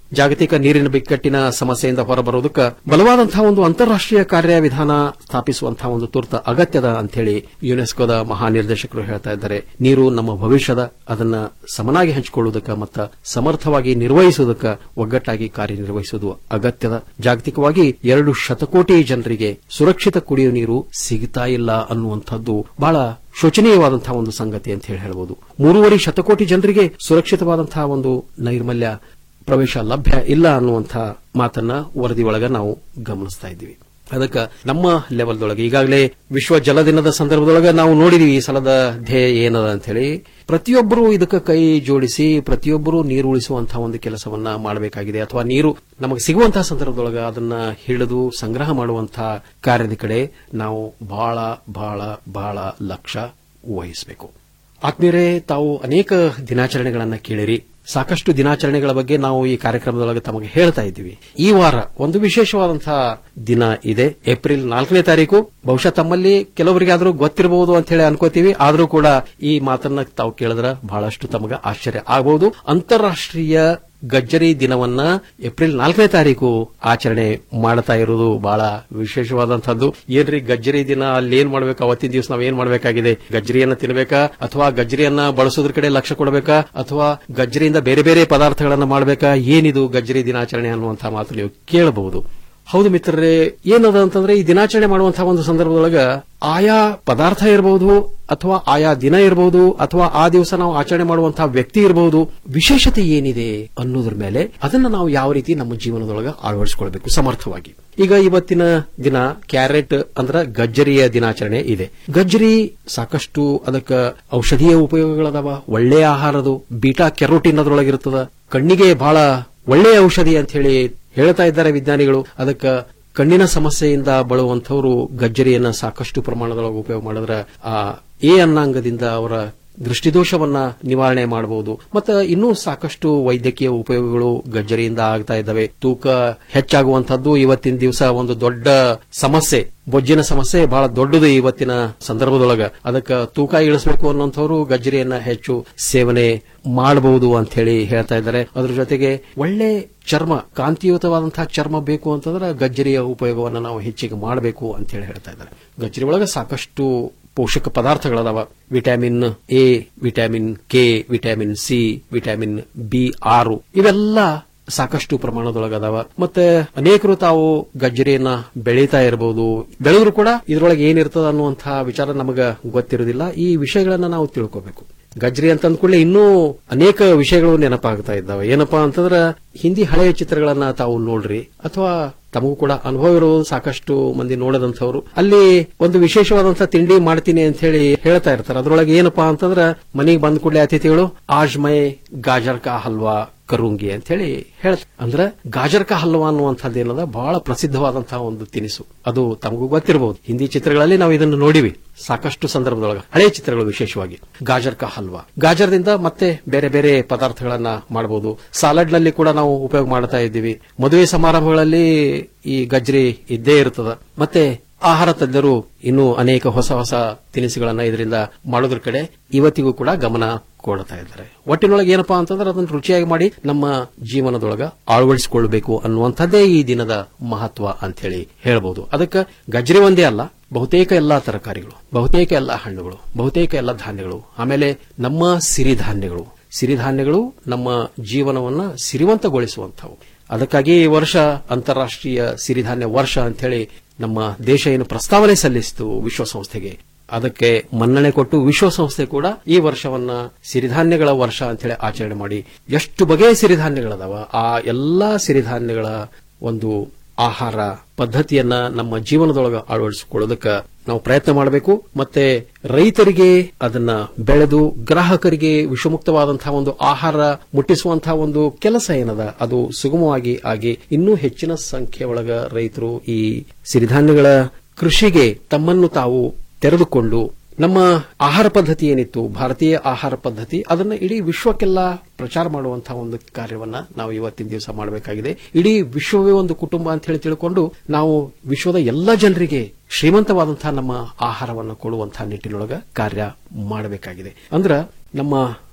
ಜಾಗತಿಕ ನೀರಿನ ಬಿಕ್ಕಟ್ಟಿನ ಸಮಸ್ಯೆಯಿಂದ ಹೊರಬರುವುದಕ್ಕೆ ಬಲವಾದಂತಹ ಒಂದು ಅಂತಾರಾಷ್ಟೀಯ ಕಾರ್ಯವಿಧಾನ ಸ್ಥಾಪಿಸುವಂತಹ ಒಂದು ತುರ್ತ ಅಗತ್ಯದ ಅಂತೇಳಿ ಯುನೆಸ್ಕೋದ ಮಹಾನಿರ್ದೇಶಕರು ಹೇಳ್ತಾ ಇದ್ದಾರೆ ನೀರು ನಮ್ಮ ಭವಿಷ್ಯದ ಅದನ್ನ ಸಮನಾಗಿ ಹಂಚಿಕೊಳ್ಳುವುದಕ್ಕೆ ಮತ್ತು ಸಮರ್ಥವಾಗಿ ನಿರ್ವಹಿಸುವುದಕ್ಕೆ ಒಗ್ಗಟ್ಟಾಗಿ ಕಾರ್ಯನಿರ್ವಹಿಸುವುದು ಅಗತ್ಯದ ಜಾಗತಿಕವಾಗಿ ಎರಡು ಶತಕೋಟಿ ಜನರಿಗೆ ಸುರಕ್ಷಿತ ಕುಡಿಯುವ ನೀರು ಸಿಗ್ತಾ ಇಲ್ಲ ಅನ್ನುವಂಥದ್ದು ಬಹಳ ಶೋಚನೀಯವಾದಂತಹ ಒಂದು ಸಂಗತಿ ಅಂತ ಹೇಳಿ ಹೇಳಬಹುದು ಮೂರುವರೆ ಶತಕೋಟಿ ಜನರಿಗೆ ಸುರಕ್ಷಿತವಾದಂತಹ ಒಂದು ನೈರ್ಮಲ್ಯ ಪ್ರವೇಶ ಲಭ್ಯ ಇಲ್ಲ ಅನ್ನುವಂಥ ಮಾತನ್ನ ವರದಿ ಒಳಗ ನಾವು ಗಮನಿಸ್ತಾ ಇದ್ದೀವಿ ಅದಕ್ಕೆ ನಮ್ಮ ಲೆವೆಲ್ದೊಳಗೆ ಈಗಾಗಲೇ ವಿಶ್ವ ಜಲ ದಿನದ ಸಂದರ್ಭದೊಳಗೆ ನಾವು ನೋಡಿದೀವಿ ಈ ಸಲದ ಧ್ಯೇಯ ಏನದ ಅಂತ ಹೇಳಿ ಪ್ರತಿಯೊಬ್ಬರು ಇದಕ್ಕೆ ಕೈ ಜೋಡಿಸಿ ಪ್ರತಿಯೊಬ್ಬರು ನೀರು ಉಳಿಸುವಂತಹ ಒಂದು ಕೆಲಸವನ್ನ ಮಾಡಬೇಕಾಗಿದೆ ಅಥವಾ ನೀರು ನಮಗೆ ಸಿಗುವಂತಹ ಸಂದರ್ಭದೊಳಗೆ ಅದನ್ನ ಹಿಡಿದು ಸಂಗ್ರಹ ಮಾಡುವಂತಹ ಕಾರ್ಯದ ಕಡೆ ನಾವು ಬಹಳ ಬಹಳ ಬಹಳ ಲಕ್ಷ್ಯ ವಹಿಸಬೇಕು ಆತ್ಮೀಯರೇ ತಾವು ಅನೇಕ ದಿನಾಚರಣೆಗಳನ್ನ ಕೇಳಿರಿ ಸಾಕಷ್ಟು ದಿನಾಚರಣೆಗಳ ಬಗ್ಗೆ ನಾವು ಈ ಕಾರ್ಯಕ್ರಮದೊಳಗೆ ತಮಗೆ ಹೇಳ್ತಾ ಇದ್ದೀವಿ ಈ ವಾರ ಒಂದು ವಿಶೇಷವಾದಂತಹ ದಿನ ಇದೆ ಏಪ್ರಿಲ್ ನಾಲ್ಕನೇ ತಾರೀಕು ಬಹುಶಃ ತಮ್ಮಲ್ಲಿ ಕೆಲವರಿಗಾದರೂ ಗೊತ್ತಿರಬಹುದು ಅಂತ ಹೇಳಿ ಅನ್ಕೋತೀವಿ ಆದರೂ ಕೂಡ ಈ ಮಾತನ್ನ ತಾವು ಕೇಳಿದ್ರೆ ಬಹಳಷ್ಟು ತಮಗೆ ಆಶ್ಚರ್ಯ ಆಗಬಹುದು ಅಂತಾರಾಷ್ಟ್ರೀಯ ಗಜ್ಜರಿ ದಿನವನ್ನ ಏಪ್ರಿಲ್ ನಾಲ್ಕನೇ ತಾರೀಕು ಆಚರಣೆ ಮಾಡ್ತಾ ಇರೋದು ಬಹಳ ವಿಶೇಷವಾದಂತಹದ್ದು ಏನ್ರಿ ಗಜ್ಜರಿ ದಿನ ಅಲ್ಲಿ ಏನ್ ಮಾಡ್ಬೇಕು ಅವತ್ತಿನ ದಿವಸ ನಾವ್ ಏನ್ ಮಾಡಬೇಕಾಗಿದೆ ಗಜ್ಜರಿಯನ್ನ ತಿನ್ಬೇಕಾ ಅಥವಾ ಗಜ್ಜರಿಯನ್ನ ಬಳಸೋದ್ರ ಕಡೆ ಲಕ್ಷ್ಯ ಕೊಡಬೇಕಾ ಅಥವಾ ಗಜ್ಜರಿಯಿಂದ ಬೇರೆ ಬೇರೆ ಪದಾರ್ಥಗಳನ್ನ ಮಾಡಬೇಕಾ ಏನಿದು ಗಜ್ಜರಿ ದಿನಾಚರಣೆ ಅನ್ನುವಂತಹ ಮಾತು ನೀವು ಕೇಳಬಹುದು ಹೌದು ಮಿತ್ರರೇ ಏನದ ಅಂತಂದ್ರೆ ಈ ದಿನಾಚರಣೆ ಮಾಡುವಂತಹ ಒಂದು ಸಂದರ್ಭದೊಳಗ ಆಯಾ ಪದಾರ್ಥ ಇರಬಹುದು ಅಥವಾ ಆಯಾ ದಿನ ಇರಬಹುದು ಅಥವಾ ಆ ದಿವಸ ನಾವು ಆಚರಣೆ ಮಾಡುವಂತಹ ವ್ಯಕ್ತಿ ಇರಬಹುದು ವಿಶೇಷತೆ ಏನಿದೆ ಅನ್ನೋದ್ರ ಮೇಲೆ ಅದನ್ನ ನಾವು ಯಾವ ರೀತಿ ನಮ್ಮ ಜೀವನದೊಳಗ ಅಳವಡಿಸಿಕೊಳ್ಬೇಕು ಸಮರ್ಥವಾಗಿ ಈಗ ಇವತ್ತಿನ ದಿನ ಕ್ಯಾರೆಟ್ ಅಂದ್ರ ಗಜ್ಜರಿಯ ದಿನಾಚರಣೆ ಇದೆ ಗಜ್ಜರಿ ಸಾಕಷ್ಟು ಅದಕ್ಕ ಔಷಧೀಯ ಉಪಯೋಗಗಳದಾವ ಒಳ್ಳೆಯ ಆಹಾರದು ಬೀಟಾ ಕೆರೋಟಿನ್ ಅದ್ರೊಳಗಿರ್ತದ ಕಣ್ಣಿಗೆ ಬಹಳ ಒಳ್ಳೆಯ ಔಷಧಿ ಅಂತ ಹೇಳಿ ಹೇಳ್ತಾ ಇದ್ದಾರೆ ವಿಜ್ಞಾನಿಗಳು ಅದಕ್ಕೆ ಕಣ್ಣಿನ ಸಮಸ್ಯೆಯಿಂದ ಬಳುವಂತವರು ಗಜ್ಜರಿಯನ್ನ ಸಾಕಷ್ಟು ಪ್ರಮಾಣದೊಳಗೆ ಉಪಯೋಗ ಮಾಡಿದ್ರೆ ಆ ಎ ಅನ್ನಾಂಗದಿಂದ ಅವರ ದೃಷ್ಟಿದೋಷವನ್ನ ನಿವಾರಣೆ ಮಾಡಬಹುದು ಮತ್ತು ಇನ್ನೂ ಸಾಕಷ್ಟು ವೈದ್ಯಕೀಯ ಉಪಯೋಗಗಳು ಗಜ್ಜರಿಯಿಂದ ಆಗ್ತಾ ಇದ್ದಾವೆ ತೂಕ ಹೆಚ್ಚಾಗುವಂತಹದ್ದು ಇವತ್ತಿನ ದಿವಸ ಒಂದು ದೊಡ್ಡ ಸಮಸ್ಯೆ ಬೊಜ್ಜಿನ ಸಮಸ್ಯೆ ಬಹಳ ದೊಡ್ಡದು ಇವತ್ತಿನ ಸಂದರ್ಭದೊಳಗ ಅದಕ್ಕೆ ತೂಕ ಇಳಿಸಬೇಕು ಅನ್ನೋಂಥವ್ರು ಗಜ್ಜರಿಯನ್ನ ಹೆಚ್ಚು ಸೇವನೆ ಮಾಡಬಹುದು ಅಂತ ಹೇಳಿ ಹೇಳ್ತಾ ಇದ್ದಾರೆ ಅದ್ರ ಜೊತೆಗೆ ಒಳ್ಳೆ ಚರ್ಮ ಕಾಂತಿಯುತವಾದಂತಹ ಚರ್ಮ ಬೇಕು ಅಂತಂದ್ರೆ ಗಜ್ಜರಿಯ ಉಪಯೋಗವನ್ನು ನಾವು ಹೆಚ್ಚಿಗೆ ಮಾಡಬೇಕು ಅಂತ ಹೇಳಿ ಹೇಳ್ತಾ ಇದ್ದಾರೆ ಗಜ್ಜರಿ ಒಳಗೆ ಸಾಕಷ್ಟು ಪೋಷಕ ಪದಾರ್ಥಗಳದಾವ vitamin A vitamin K vitamin C vitamin B ಆರು ಇವೆಲ್ಲ ಸಾಕಷ್ಟು ಪ್ರಮಾಣದೊಳಗದಾವ ಮತ್ತೆ ಅನೇಕರು ತಾವು ಗಜ್ಜರಿಯನ್ನ ಬೆಳೀತಾ ಇರಬಹುದು ಬೆಳೆದ್ರು ಕೂಡ ಇದ್ರೊಳಗೆ ಏನಿರ್ತದ ಅನ್ನುವಂತಹ ವಿಚಾರ ನಮಗ ಗೊತ್ತಿರೋದಿಲ್ಲ ಈ ವಿಷಯಗಳನ್ನ ನಾವು ತಿಳ್ಕೋಬೇಕು ಗಜ್ರಿ ಅಂತ ಅಂದ್ಕೊಳ್ಳಿ ಇನ್ನೂ ಅನೇಕ ವಿಷಯಗಳು ನೆನಪಾಗ್ತಾ ಇದ್ದಾವೆ ಏನಪ್ಪಾ ಅಂತಂದ್ರ ಹಿಂದಿ ಹಳೆಯ ಚಿತ್ರಗಳನ್ನ ತಾವು ನೋಡ್ರಿ ಅಥವಾ ತಮಗೂ ಕೂಡ ಅನುಭವ ಇರೋದು ಸಾಕಷ್ಟು ಮಂದಿ ನೋಡದಂಥವ್ರು ಅಲ್ಲಿ ಒಂದು ವಿಶೇಷವಾದಂತಹ ತಿಂಡಿ ಮಾಡ್ತೀನಿ ಅಂತ ಹೇಳಿ ಹೇಳ್ತಾ ಇರ್ತಾರೆ ಅದ್ರೊಳಗೆ ಏನಪ್ಪಾ ಅಂತಂದ್ರ ಮನೆಗೆ ಬಂದ ಕೂಡಲೇ ಅತಿಥಿಗಳು ಆಜ್ ಮೈ ಗಾಜರ್ ಕಾ ಹಲ್ವಾ ಕರುಂಗಿ ಅಂತ ಹೇಳಿ ಹೇಳ ಅಂದ್ರೆ ಗಾಜರ್ ಕಾ ಹಲ್ವಾ ಅನ್ನುವಂಥದ್ದು ಏನದ ಬಹಳ ಪ್ರಸಿದ್ಧವಾದಂತಹ ಒಂದು ತಿನಿಸು ಅದು ತಮಗೂ ಗೊತ್ತಿರಬಹುದು ಹಿಂದಿ ಚಿತ್ರಗಳಲ್ಲಿ ನಾವು ಇದನ್ನು ನೋಡಿವಿ ಸಾಕಷ್ಟು ಸಂದರ್ಭದೊಳಗ ಹಳೆ ಚಿತ್ರಗಳು ವಿಶೇಷವಾಗಿ ಗಾಜರ್ ಕಾ ಹಲ್ವಾ ಗಾಜರ್ದಿಂದ ಮತ್ತೆ ಬೇರೆ ಬೇರೆ ಪದಾರ್ಥಗಳನ್ನ ಮಾಡಬಹುದು ಸಾಲಡ್ ನಲ್ಲಿ ಕೂಡ ನಾವು ಉಪಯೋಗ ಮಾಡ್ತಾ ಇದ್ದೀವಿ ಮದುವೆ ಸಮಾರಂಭಗಳಲ್ಲಿ ಈ ಗಜ್ರಿ ಇದ್ದೇ ಇರ್ತದ ಮತ್ತೆ ಆಹಾರ ತಜ್ಞರು ಇನ್ನೂ ಅನೇಕ ಹೊಸ ಹೊಸ ತಿನಿಸುಗಳನ್ನ ಇದರಿಂದ ಮಾಡೋದ್ರ ಕಡೆ ಇವತ್ತಿಗೂ ಕೂಡ ಗಮನ ಕೊಡ್ತಾ ಇದ್ದಾರೆ ಒಟ್ಟಿನೊಳಗೆ ಏನಪ್ಪಾ ಅಂತಂದ್ರೆ ಅದನ್ನು ರುಚಿಯಾಗಿ ಮಾಡಿ ನಮ್ಮ ಜೀವನದೊಳಗ ಅಳವಡಿಸಿಕೊಳ್ಬೇಕು ಅನ್ನುವಂಥದ್ದೇ ಈ ದಿನದ ಮಹತ್ವ ಅಂತ ಹೇಳಿ ಹೇಳಬಹುದು ಅದಕ್ಕೆ ಗಜ್ರಿ ಒಂದೇ ಅಲ್ಲ ಬಹುತೇಕ ಎಲ್ಲಾ ತರಕಾರಿಗಳು ಬಹುತೇಕ ಎಲ್ಲಾ ಹಣ್ಣುಗಳು ಬಹುತೇಕ ಎಲ್ಲ ಧಾನ್ಯಗಳು ಆಮೇಲೆ ನಮ್ಮ ಸಿರಿಧಾನ್ಯಗಳು ಸಿರಿಧಾನ್ಯಗಳು ನಮ್ಮ ಜೀವನವನ್ನ ಸಿರಿವಂತಗೊಳಿಸುವಂಥವು ಅದಕ್ಕಾಗಿ ಈ ವರ್ಷ ಅಂತಾರಾಷ್ಟ್ರೀಯ ಸಿರಿಧಾನ್ಯ ವರ್ಷ ಅಂತ ಹೇಳಿ ನಮ್ಮ ದೇಶ ಏನು ಪ್ರಸ್ತಾವನೆ ಸಲ್ಲಿಸಿತು ವಿಶ್ವಸಂಸ್ಥೆಗೆ ಅದಕ್ಕೆ ಮನ್ನಣೆ ಕೊಟ್ಟು ವಿಶ್ವಸಂಸ್ಥೆ ಕೂಡ ಈ ವರ್ಷವನ್ನ ಸಿರಿಧಾನ್ಯಗಳ ವರ್ಷ ಅಂತ ಹೇಳಿ ಆಚರಣೆ ಮಾಡಿ ಎಷ್ಟು ಬಗೆಯ ಸಿರಿಧಾನ್ಯಗಳದಾವ ಆ ಎಲ್ಲಾ ಸಿರಿಧಾನ್ಯಗಳ ಒಂದು ಆಹಾರ ಪದ್ಧತಿಯನ್ನ ನಮ್ಮ ಜೀವನದೊಳಗೆ ಅಳವಡಿಸಿಕೊಳ್ಳೋದಕ್ಕೆ ನಾವು ಪ್ರಯತ್ನ ಮಾಡಬೇಕು ಮತ್ತೆ ರೈತರಿಗೆ ಅದನ್ನ ಬೆಳೆದು ಗ್ರಾಹಕರಿಗೆ ವಿಷಮುಕ್ತವಾದಂತಹ ಒಂದು ಆಹಾರ ಮುಟ್ಟಿಸುವಂತಹ ಒಂದು ಕೆಲಸ ಏನದ ಅದು ಸುಗಮವಾಗಿ ಆಗಿ ಇನ್ನೂ ಹೆಚ್ಚಿನ ಸಂಖ್ಯೆ ಒಳಗ ರೈತರು ಈ ಸಿರಿಧಾನ್ಯಗಳ ಕೃಷಿಗೆ ತಮ್ಮನ್ನು ತಾವು ತೆರೆದುಕೊಂಡು ನಮ್ಮ ಆಹಾರ ಪದ್ಧತಿ ಏನಿತ್ತು ಭಾರತೀಯ ಆಹಾರ ಪದ್ಧತಿ ಅದನ್ನ ಇಡೀ ವಿಶ್ವಕ್ಕೆಲ್ಲ ಪ್ರಚಾರ ಮಾಡುವಂತಹ ಒಂದು ಕಾರ್ಯವನ್ನ ನಾವು ಇವತ್ತಿನ ದಿವಸ ಮಾಡಬೇಕಾಗಿದೆ ಇಡೀ ವಿಶ್ವವೇ ಒಂದು ಕುಟುಂಬ ಅಂತ ಹೇಳಿ ತಿಳ್ಕೊಂಡು ನಾವು ವಿಶ್ವದ ಎಲ್ಲ ಜನರಿಗೆ ಶ್ರೀಮಂತವಾದಂತಹ ನಮ್ಮ ಆಹಾರವನ್ನು ಕೊಡುವಂತಹ ನಿಟ್ಟಿನೊಳಗ ಕಾರ್ಯ ಮಾಡಬೇಕಾಗಿದೆ ಅಂದ್ರ ನಮ್ಮ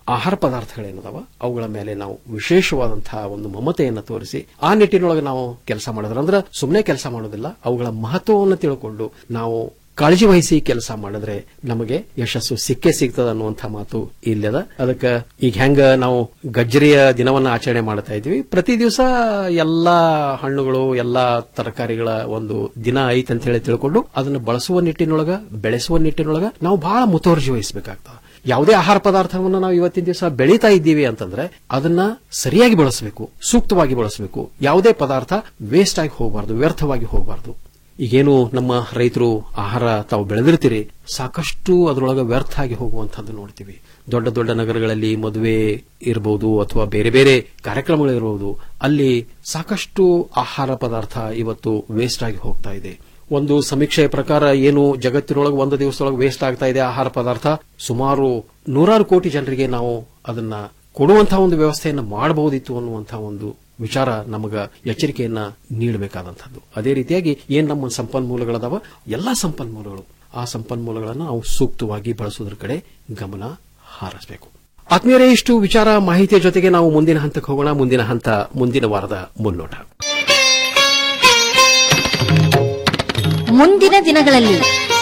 ಆಹಾರ ಪದಾರ್ಥಗಳೇನದಾವ ಅವುಗಳ ಮೇಲೆ ನಾವು ವಿಶೇಷವಾದಂತಹ ಒಂದು ಮಮತೆಯನ್ನು ತೋರಿಸಿ ಆ ನಿಟ್ಟಿನೊಳಗೆ ನಾವು ಕೆಲಸ ಮಾಡಿದ್ರೆ ಅಂದ್ರೆ ಸುಮ್ಮನೆ ಕೆಲಸ ಮಾಡೋದಿಲ್ಲ ಅವುಗಳ ಮಹತ್ವವನ್ನು ತಿಳ್ಕೊಂಡು ನಾವು ಕಾಳಜಿ ವಹಿಸಿ ಕೆಲಸ ಮಾಡಿದ್ರೆ ನಮಗೆ ಯಶಸ್ಸು ಸಿಕ್ಕೇ ಸಿಗ್ತದ ಅನ್ನುವಂಥ ಮಾತು ಇಲ್ಲದ ಅದಕ್ಕೆ ಈಗ ಹೆಂಗ ನಾವು ಗಜ್ಜರಿಯ ದಿನವನ್ನ ಆಚರಣೆ ಮಾಡ್ತಾ ಇದ್ವಿ ಪ್ರತಿ ದಿವಸ ಎಲ್ಲಾ ಹಣ್ಣುಗಳು ಎಲ್ಲಾ ತರಕಾರಿಗಳ ಒಂದು ದಿನ ಐತೆ ಅಂತ ಹೇಳಿ ತಿಳ್ಕೊಂಡು ಅದನ್ನು ಬಳಸುವ ನಿಟ್ಟಿನೊಳಗ ಬೆಳೆಸುವ ನಿಟ್ಟಿನೊಳಗ ನಾವು ಬಹಳ ಮುತುವರ್ಜಿ ವಹಿಸಬೇಕಾಗ್ತದೆ ಯಾವುದೇ ಆಹಾರ ಪದಾರ್ಥವನ್ನು ನಾವು ಇವತ್ತಿನ ದಿವಸ ಬೆಳೀತಾ ಇದ್ದೀವಿ ಅಂತಂದ್ರೆ ಅದನ್ನ ಸರಿಯಾಗಿ ಬಳಸಬೇಕು ಸೂಕ್ತವಾಗಿ ಬಳಸಬೇಕು ಯಾವುದೇ ಪದಾರ್ಥ ವೇಸ್ಟ್ ಆಗಿ ಹೋಗಬಾರ್ದು ವ್ಯರ್ಥವಾಗಿ ಹೋಗಬಾರ್ದು ಈಗೇನು ನಮ್ಮ ರೈತರು ಆಹಾರ ತಾವು ಬೆಳೆದಿರ್ತೀರಿ ಸಾಕಷ್ಟು ಅದರೊಳಗೆ ವ್ಯರ್ಥ ಆಗಿ ಹೋಗುವಂತಹದ್ದು ನೋಡ್ತೀವಿ ದೊಡ್ಡ ದೊಡ್ಡ ನಗರಗಳಲ್ಲಿ ಮದುವೆ ಇರಬಹುದು ಅಥವಾ ಬೇರೆ ಬೇರೆ ಕಾರ್ಯಕ್ರಮಗಳಿರಬಹುದು ಅಲ್ಲಿ ಸಾಕಷ್ಟು ಆಹಾರ ಪದಾರ್ಥ ಇವತ್ತು ವೇಸ್ಟ್ ಆಗಿ ಹೋಗ್ತಾ ಇದೆ ಒಂದು ಸಮೀಕ್ಷೆಯ ಪ್ರಕಾರ ಏನು ಜಗತ್ತಿನೊಳಗೆ ಒಂದು ದಿವಸದೊಳಗೆ ವೇಸ್ಟ್ ಆಗ್ತಾ ಇದೆ ಆಹಾರ ಪದಾರ್ಥ ಸುಮಾರು ನೂರಾರು ಕೋಟಿ ಜನರಿಗೆ ನಾವು ಅದನ್ನ ಕೊಡುವಂತಹ ಒಂದು ವ್ಯವಸ್ಥೆಯನ್ನು ಮಾಡಬಹುದಿತ್ತು ಅನ್ನುವಂತಹ ಒಂದು ವಿಚಾರ ನಮಗ ಎಚ್ಚರಿಕೆಯನ್ನ ನೀಡಬೇಕಾದಂಥದ್ದು ಅದೇ ರೀತಿಯಾಗಿ ಏನ್ ನಮ್ಮ ಸಂಪನ್ಮೂಲಗಳದಾವ ಎಲ್ಲಾ ಸಂಪನ್ಮೂಲಗಳು ಆ ಸಂಪನ್ಮೂಲಗಳನ್ನು ನಾವು ಸೂಕ್ತವಾಗಿ ಬಳಸೋದ್ರ ಕಡೆ ಗಮನ ಹಾರಿಸಬೇಕು ಆತ್ಮೀಯರೇ ಇಷ್ಟು ವಿಚಾರ ಮಾಹಿತಿಯ ಜೊತೆಗೆ ನಾವು ಮುಂದಿನ ಹಂತಕ್ಕೆ ಹೋಗೋಣ ಮುಂದಿನ ಹಂತ ಮುಂದಿನ ವಾರದ ಮುನ್ನೋಟ ಮುಂದಿನ ದಿನಗಳಲ್ಲಿ